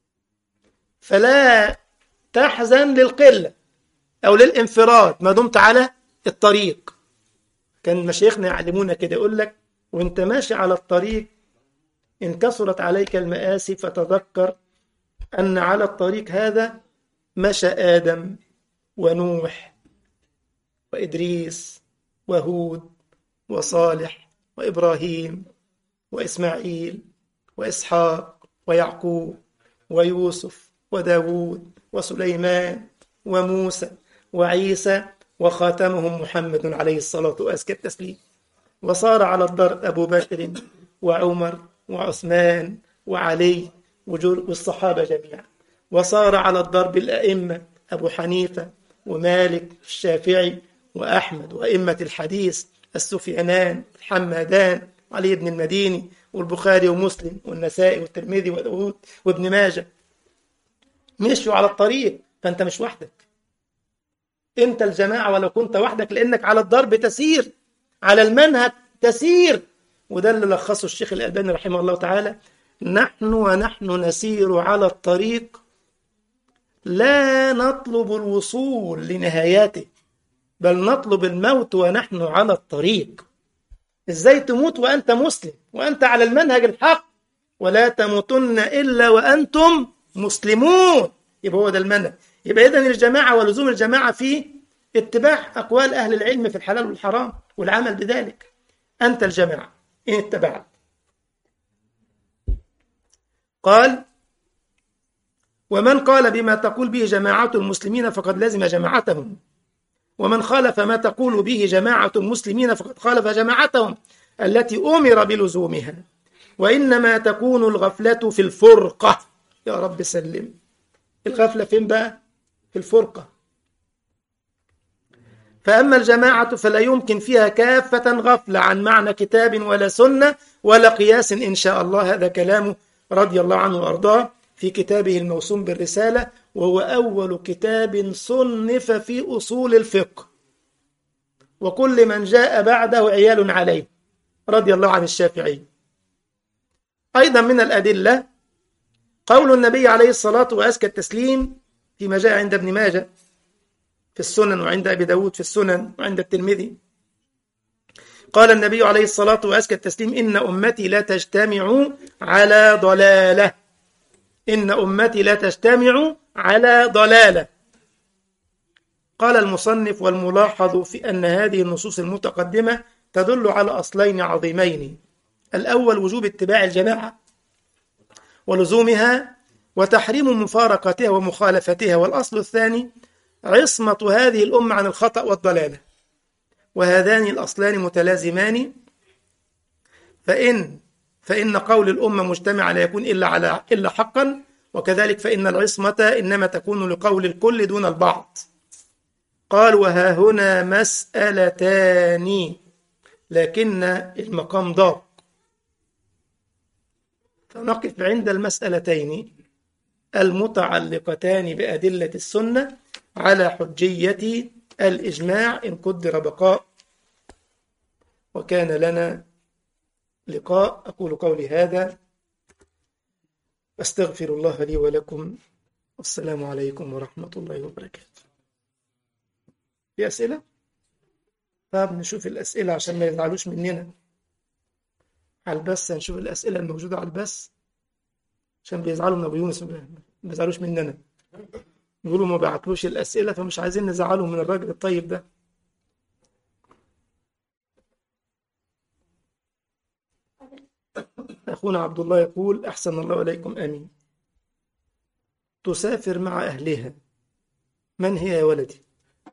فلا تحزن للقلة أو للانفراد ما دمت على الطريق كان مشايخنا يعلمونا كده يقول لك وانت ماشي على الطريق إن كثرت عليك المآسي فتذكر أن على الطريق هذا مشى آدم ونوح وإدريس وهود وصالح وإبراهيم وإسماعيل وإسحاق ويعقوب ويوسف وداود وسليمان وموسى وعيسى وخاتمهم محمد عليه الصلاة وأزكى التسليم وصار على الضرب أبو بكر وعمر وعثمان وعلي والصحابة جميعا وصار على الضرب الأئمة أبو حنيفة ومالك الشافعي وأحمد وأئمة الحديث السفيانان الحمادان علي بن المديني والبخاري ومسلم والنسائي والترمذي وداود وابن ماجه مشوا على الطريق فأنت مش وحدك أنت الجماعة ولو كنت وحدك لأنك على الضرب تسير على المنهج تسير وده اللي لخصه الشيخ الألباني رحمه الله تعالى نحن ونحن نسير على الطريق لا نطلب الوصول لنهايته بل نطلب الموت ونحن على الطريق ازاي تموت وانت مسلم وانت على المنهج الحق ولا تموتن الا وانتم مسلمون يبقى هو ده المنهج يبقى اذا الجماعه ولزوم الجماعه في اتباع اقوال اهل العلم في الحلال والحرام والعمل بذلك انت الجماعه ان اتبعت قال ومن قال بما تقول به جماعة المسلمين فقد لزم جماعتهم ومن خالف ما تقول به جماعة المسلمين فقد خالف جماعتهم التي أمر بلزومها وإنما تكون الغفلة في الفرقة يا رب سلم الغفلة فين بقى؟ في الفرقة فأما الجماعة فلا يمكن فيها كافة غفلة عن معنى كتاب ولا سنة ولا قياس إن شاء الله هذا كلامه رضي الله عنه وأرضاه في كتابه الموسوم بالرسالة وهو أول كتاب صنف في أصول الفقه وكل من جاء بعده عيال عليه رضي الله عن الشافعي أيضا من الأدلة قول النبي عليه الصلاة وأزكى التسليم فيما جاء عند ابن ماجه في السنن وعند أبي داود في السنن وعند الترمذي قال النبي عليه الصلاة وأزكى التسليم إن أمتي لا تجتمع على ضلالة إن أمتي لا تجتمع على ضلالة قال المصنف والملاحظ في أن هذه النصوص المتقدمة تدل على أصلين عظيمين الأول وجوب اتباع الجماعة ولزومها وتحريم مفارقتها ومخالفتها والأصل الثاني عصمة هذه الأمة عن الخطأ والضلالة وهذان الأصلان متلازمان فإن فإن قول الأمة مجتمع لا يكون إلا على إلا حقا وكذلك فإن العصمة إنما تكون لقول الكل دون البعض قال وها هنا مسألتان لكن المقام ضاق فنقف عند المسألتين المتعلقتان بأدلة السنة على حجية الإجماع إن قدر بقاء وكان لنا لقاء أقول قولي هذا أستغفر الله لي ولكم والسلام عليكم ورحمة الله وبركاته في أسئلة؟ طب نشوف الأسئلة عشان ما يزعلوش مننا على البث هنشوف الأسئلة الموجودة على البث عشان بيزعلوا من أبو يونس ما بيزعلوش مننا يقولوا ما بعتلوش الأسئلة فمش عايزين نزعلهم من الراجل الطيب ده أخونا عبد الله يقول أحسن الله إليكم آمين تسافر مع أهلها من هي يا ولدي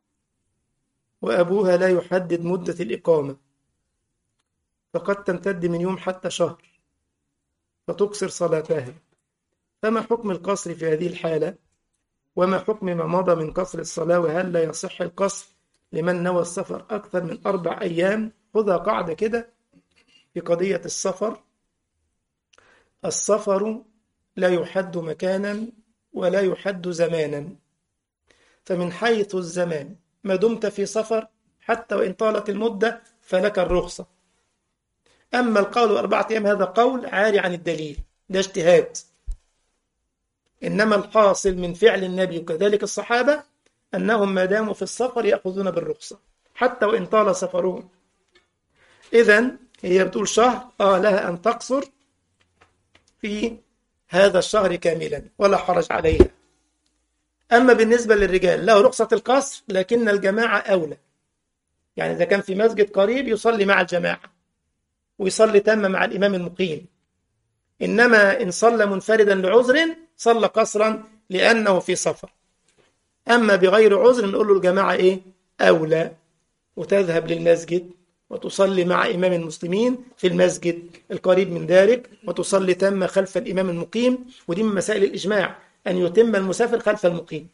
وأبوها لا يحدد مدة الإقامة فقد تمتد من يوم حتى شهر فتقصر صلاتها فما حكم القصر في هذه الحالة وما حكم ما مضى من قصر الصلاة وهل لا يصح القصر لمن نوى السفر أكثر من أربع أيام خذها قاعدة كده في قضية السفر السفر لا يحد مكانا ولا يحد زمانا فمن حيث الزمان ما دمت في سفر حتى وإن طالت المدة فلك الرخصة أما القول أربعة أيام هذا قول عاري عن الدليل ده اجتهاد إنما الحاصل من فعل النبي وكذلك الصحابة أنهم ما داموا في السفر يأخذون بالرخصة حتى وإن طال سفرهم إذا هي بتقول شهر آه لها أن تقصر في هذا الشهر كاملا ولا حرج عليها أما بالنسبة للرجال له رخصة القصر لكن الجماعة أولى يعني إذا كان في مسجد قريب يصلي مع الجماعة ويصلي تم مع الإمام المقيم إنما إن صلى منفردا لعذر صلى قصرا لأنه في سفر أما بغير عذر نقول له الجماعة إيه أولى وتذهب للمسجد وتصلي مع إمام المسلمين في المسجد القريب من ذلك وتصلي تم خلف الإمام المقيم ودي من مسائل الإجماع أن يتم المسافر خلف المقيم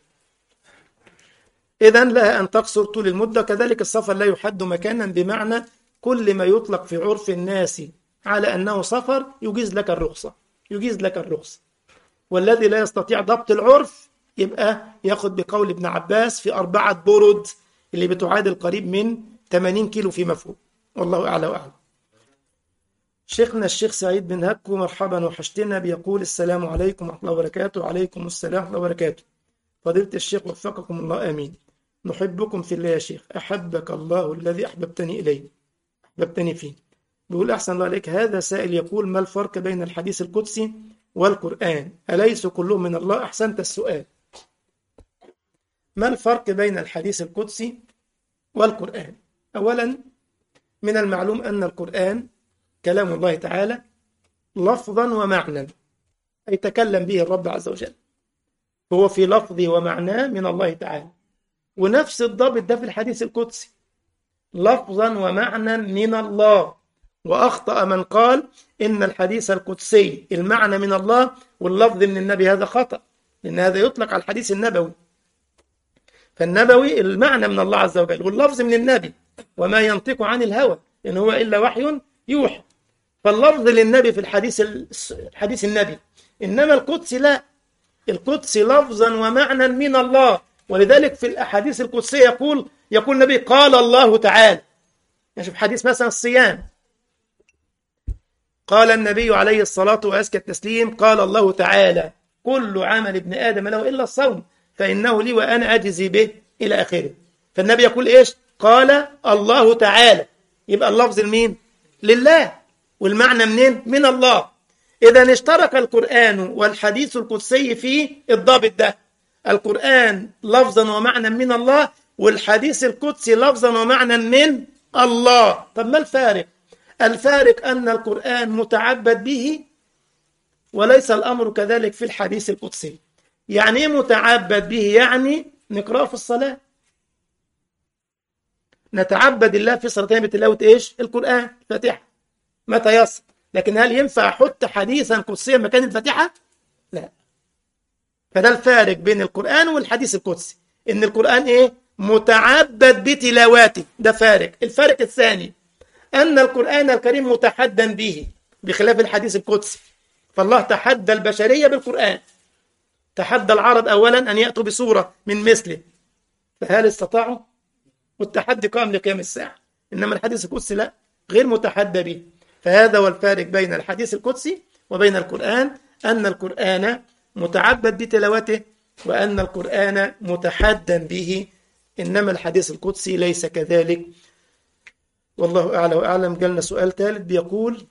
إذا لها أن تقصر طول المدة كذلك السفر لا يحد مكانا بمعنى كل ما يطلق في عرف الناس على أنه سفر يجيز لك الرخصة يجيز لك الرخصة والذي لا يستطيع ضبط العرف يبقى ياخد بقول ابن عباس في أربعة برد اللي بتعادل قريب من 80 كيلو في مفهوم والله أعلى وأعلم شيخنا الشيخ سعيد بن هكو مرحبا وحشتنا بيقول السلام عليكم ورحمة الله وبركاته وعليكم السلام ورحمة الله وبركاته فضيلة الشيخ وفقكم الله آمين نحبكم في الله يا شيخ أحبك الله الذي أحببتني إليه أحببتني فيه بيقول أحسن الله عليك هذا سائل يقول ما الفرق بين الحديث القدسي والقرآن أليس كلهم من الله أحسنت السؤال ما الفرق بين الحديث القدسي والقرآن أولا من المعلوم أن القرآن كلام الله تعالى لفظا ومعنى أي تكلم به الرب عز وجل هو في لفظه ومعناه من الله تعالى ونفس الضابط ده في الحديث القدسي لفظا ومعنى من الله وأخطأ من قال إن الحديث القدسي المعنى من الله واللفظ من النبي هذا خطأ لأن هذا يطلق على الحديث النبوي فالنبوي المعنى من الله عز وجل واللفظ من النبي وما ينطق عن الهوى إن هو إلا وحي يوحى فاللفظ للنبي في الحديث الحديث النبي إنما القدس لا القدس لفظا ومعنى من الله ولذلك في الأحاديث القدسية يقول يقول النبي قال الله تعالى نشوف حديث مثلا الصيام قال النبي عليه الصلاة وأزكى التسليم قال الله تعالى كل عمل ابن آدم له إلا الصوم فإنه لي وأنا أجزي به إلى آخره فالنبي يقول إيش قال الله تعالى يبقى اللفظ لمين لله والمعنى منين من الله إذا اشترك القرآن والحديث القدسي في الضابط ده القرآن لفظا ومعنى من الله والحديث القدسي لفظا ومعنى من الله طب ما الفارق الفارق أن القرآن متعبد به وليس الأمر كذلك في الحديث القدسي يعني ايه متعبد به يعني نقرأه في الصلاة نتعبد الله في صلاتين بتلاوة ايش القرآن الفاتحة متى يصل لكن هل ينفع احط حديثا قدسيا مكان الفاتحة لا فده الفارق بين القرآن والحديث القدسي ان القرآن ايه متعبد بتلاواته ده فارق الفارق الثاني أن القرآن الكريم متحدى به بخلاف الحديث القدسي فالله تحدى البشرية بالقرآن تحدى العرب أولا أن يأتوا بصورة من مثله فهل استطاعوا؟ والتحدي قام لقيام الساعة إنما الحديث القدسي لا غير متحدى به فهذا هو الفارق بين الحديث القدسي وبين القرآن أن القرآن متعبد بتلاوته وأن القرآن متحدى به إنما الحديث القدسي ليس كذلك والله أعلى وأعلم جالنا سؤال ثالث بيقول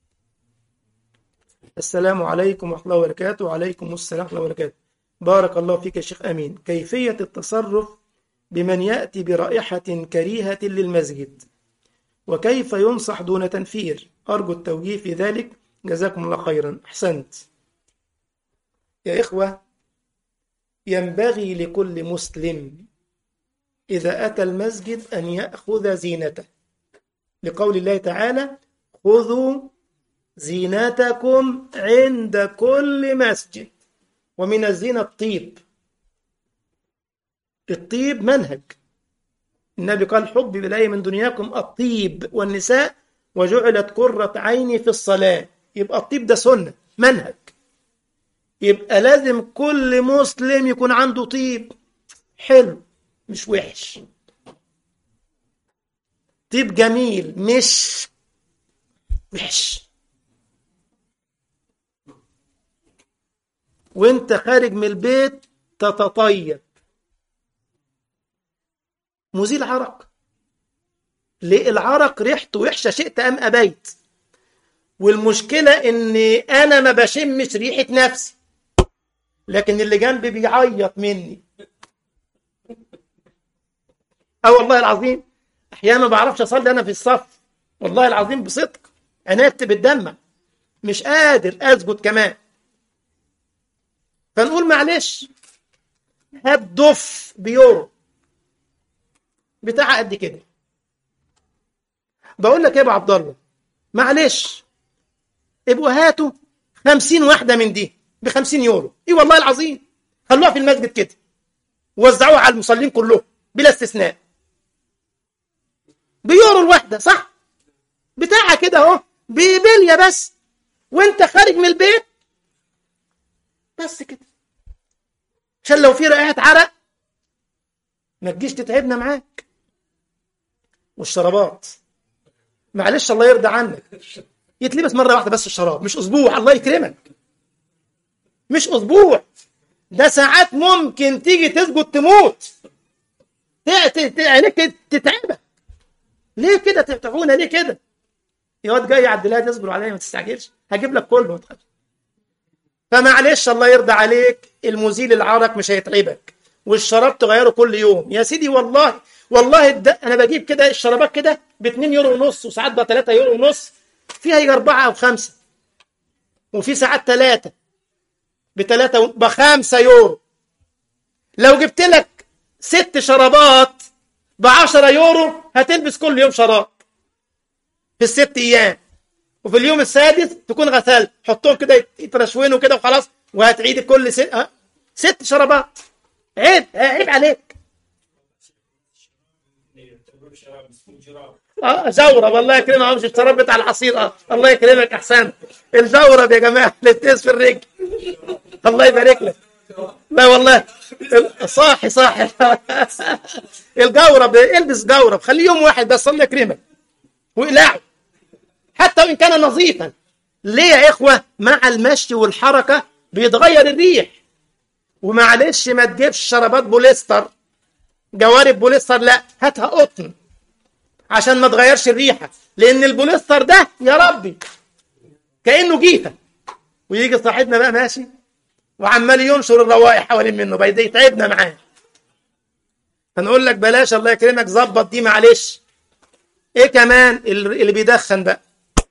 السلام عليكم ورحمة الله وبركاته وعليكم السلام ورحمة الله وبركاته بارك الله فيك يا شيخ أمين كيفية التصرف بمن يأتي برائحة كريهة للمسجد وكيف ينصح دون تنفير أرجو التوجيه في ذلك جزاكم الله خيرا أحسنت يا إخوة ينبغي لكل مسلم إذا أتى المسجد أن يأخذ زينته لقول الله تعالى خذوا زينتكم عند كل مسجد ومن الزينة الطيب الطيب منهج النبي قال حب بالله من دنياكم الطيب والنساء وجعلت قرة عيني في الصلاة يبقى الطيب ده سنة منهج يبقى لازم كل مسلم يكون عنده طيب حلو مش وحش طيب جميل مش وحش وانت خارج من البيت تتطيب مزيل عرق ليه العرق ريحته وحشة شئت أم أبيت والمشكلة إن أنا ما بشمش ريحة نفسي لكن اللي جنبي بيعيط مني اه والله العظيم احيانا ما بعرفش اصلي انا في الصف والله العظيم بصدق انا بتدمع مش قادر اسجد كمان فنقول معلش هات دف بيورو بتاعها قد كده بقول لك ايه يا ابو عبد الله معلش ابقوا هاتوا 50 واحده من دي ب 50 يورو ايه والله العظيم خلوها في المسجد كده ووزعوها على المصلين كلهم بلا استثناء بيورو الواحده صح بتاعها كده اهو ببليه بس وانت خارج من البيت بس كده عشان لو في رائحه عرق ما تجيش تتعبنا معاك والشرابات معلش الله يرضى عنك يتلبس مره واحده بس الشراب مش اسبوع الله يكرمك مش اسبوع ده ساعات ممكن تيجي تسجد تموت عينيك تتعبك ليه كده تفتحونا ليه كده يا واد جاي عبد الله اصبر عليا ما تستعجلش هجيب لك كله ما تخافش فمعلش الله يرضى عليك المزيل العرق مش هيتعبك والشراب تغيره كل يوم يا سيدي والله والله الد... انا بجيب كده الشرابات كده ب 2 يورو ونص وساعات ب 3 يورو ونص فيها يجي 4 او 5 وفي ساعات 3 ب 3 ب 5 يورو لو جبت لك ست شرابات ب 10 يورو هتلبس كل يوم شراب في الست ايام وفي اليوم السادس تكون غسلت حطهم كده يترشونوا كده وخلاص وهتعيد كل ست أه؟ ست شرابات عيب عيب عليك اه جورب الله يكرمك مش الشراب بتاع العصير اه الله يكرمك احسن الجورب يا جماعه اللي بتقيس في الرجل الله يبارك لك لا والله صاحي صاحي الجورب البس جورب خليه يوم واحد بس الله يكرمك واقلعه حتى وان كان نظيفا ليه يا اخوه مع المشي والحركه بيتغير الريح ومعلش ما تجيبش شرابات بوليستر جوارب بوليستر لا هاتها قطن عشان ما تغيرش الريحه لان البوليستر ده يا ربي كانه جيفه ويجي صاحبنا بقى ماشي وعمال ينشر الروائح حوالين منه بقى ده يتعبنا معاه فنقول لك بلاش الله يكرمك ظبط دي معلش ايه كمان اللي بيدخن بقى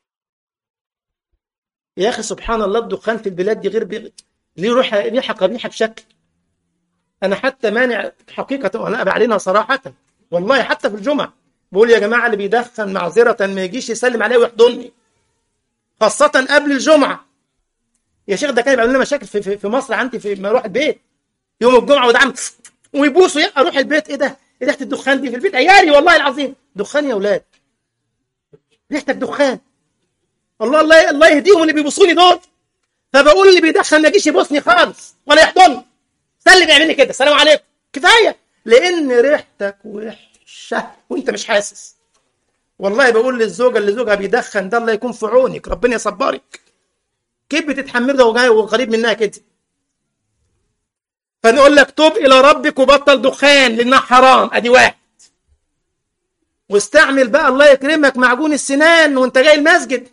يا اخي سبحان الله الدخان في البلاد دي غير بي... ليه روح ريحه قبيحه بشكل انا حتى مانع حقيقه وانا بعلنها صراحه والله حتى في الجمعه بقول يا جماعه اللي بيدخن معذره ما يجيش يسلم عليه ويحضني خاصه قبل الجمعه يا شيخ ده كان بيعمل لنا مشاكل في, في, في مصر عندي في ما اروح البيت يوم الجمعه وده عم ويبوسوا اروح البيت ايه ده؟ ايه ريحه الدخان دي في البيت عيالي والله العظيم دخان يا اولاد ريحتك دخان الله الله الله يهديهم اللي بيبصوني دول فبقول اللي بيدخن ما يجيش يبوسني خالص ولا يحضني سلم يعمل لي كده السلام عليكم كفايه لان ريحتك وحشه وانت مش حاسس والله بقول للزوجه اللي زوجها بيدخن ده الله يكون في عونك ربنا يصبرك كيف بتتحمل ده وجاي وقريب منها كده فنقول لك توب الى ربك وبطل دخان لانها حرام ادي واحد واستعمل بقى الله يكرمك معجون السنان وانت جاي المسجد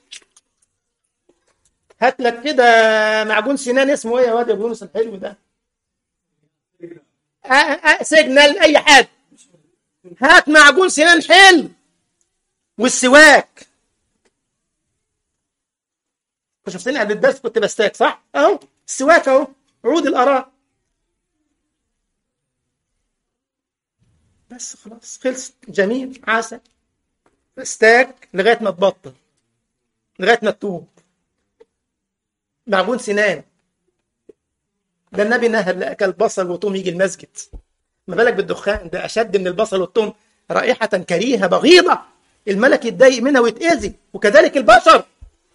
هات لك كده معجون سنان اسمه ايه يا واد يا يونس الحلو ده أه أه سيجنال اي حاجه هات معجون سنان حلو والسواك شفتني قبل الدرس كنت بستاك صح اهو السواك اهو عود الاراء بس خلاص خلص جميل عسل استاك لغايه ما تبطل لغايه ما تتوب معجون سنان ده النبي نهى اللي اكل بصل وثوم يجي المسجد ما بالك بالدخان ده اشد من البصل والثوم رائحه كريهه بغيضه الملك يتضايق منها ويتاذي وكذلك البشر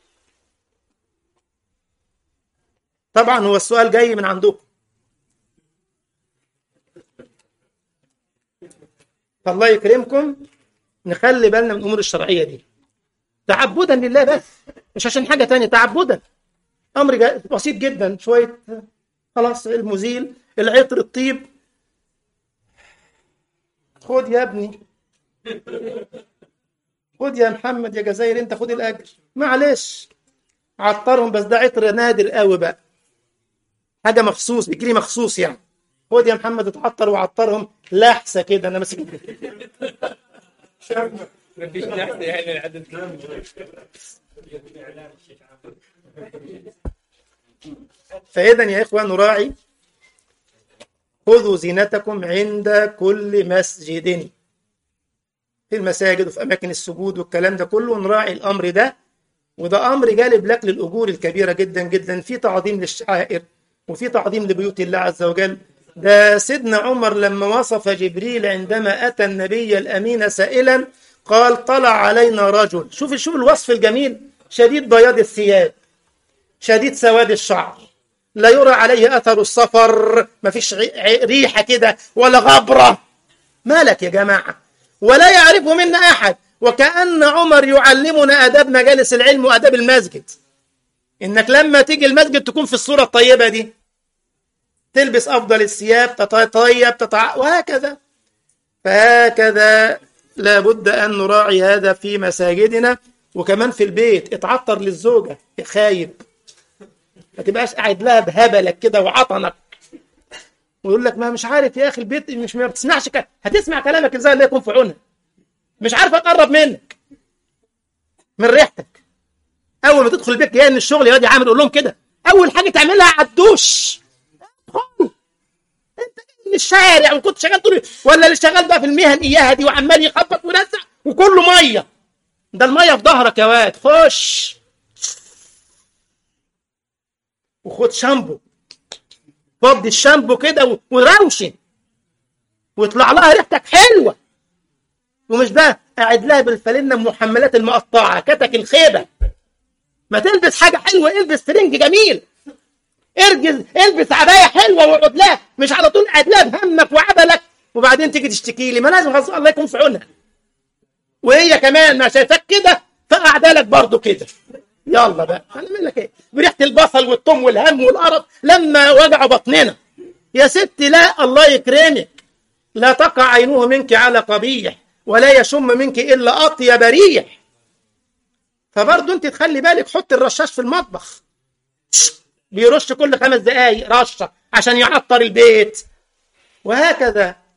طبعا هو السؤال جاي من عندكم فالله يكرمكم نخلي بالنا من الامور الشرعيه دي تعبدا لله بس مش عشان حاجه تانية تعبدا امر بسيط جدا شويه خلاص المزيل العطر الطيب خد يا ابني خد يا محمد يا جزائر انت خد الاجر معلش عطرهم بس ده عطر نادر قوي بقى حاجه مخصوص بيجري مخصوص يعني خد يا محمد اتعطر وعطرهم لحسه كده انا ماسك مفيش لحظه يعني العدد فاذا يا اخوان نراعي خذوا زينتكم عند كل مسجد في المساجد وفي اماكن السجود والكلام ده كله نراعي الامر ده وده امر جالب لك للاجور الكبيره جدا جدا في تعظيم للشعائر وفي تعظيم لبيوت الله عز وجل ده سيدنا عمر لما وصف جبريل عندما اتى النبي الامين سائلا قال طلع علينا رجل شوف شوف الوصف الجميل شديد بياض الثياب شديد سواد الشعر لا يرى عليه اثر السفر ما فيش ريحه كده ولا غبره مالك يا جماعه ولا يعرفه منا احد وكأن عمر يعلمنا آداب مجالس العلم وآداب المسجد إنك لما تيجي المسجد تكون في الصورة الطيبة دي تلبس أفضل الثياب تتطيب تتع... وهكذا فهكذا لابد أن نراعي هذا في مساجدنا وكمان في البيت اتعطر للزوجة خايب ما تبقاش قاعد لها بهبلك كده وعطنك ويقول لك ما مش عارف يا اخي البيت مش ما بتسمعش كلام هتسمع كلامك ازاي الله يكون في عونها مش عارفه تقرب منك من ريحتك اول ما تدخل البيت جاي من الشغل يا واد يا عامر قول لهم كده اول حاجه تعملها على الدوش ادخل انت من الشارع وكنت شغال طول ولا اللي شغال بقى في المهن اياها دي وعمال يخبط وينزع وكله ميه ده الميه في ظهرك يا واد خش وخد شامبو فضي الشامبو كده و- وروشن ويطلع لها ريحتك حلوه ومش بقى قاعد لها بالفانلة المحملات المقطعه كتك الخيبه ما تلبس حاجه حلوه البس ترنج جميل ارجز البس عبايه حلوه واقعد لها مش على طول قاعد لها بهمك وعبلك وبعدين تيجي تشتكي لي ما لازم غصب الله يكون في عونها وهي كمان ما شايفاك كده فقاعده لك برضه كده يلا بقى هنعمل لك ايه بريحه البصل والثوم والهم والقرف لما وجعوا بطننا يا ستي لا الله يكرمك لا تقع عينه منك على قبيح ولا يشم منك الا اطيب ريح فبرضه انت تخلي بالك حط الرشاش في المطبخ بيرش كل خمس دقايق رشه عشان يعطر البيت وهكذا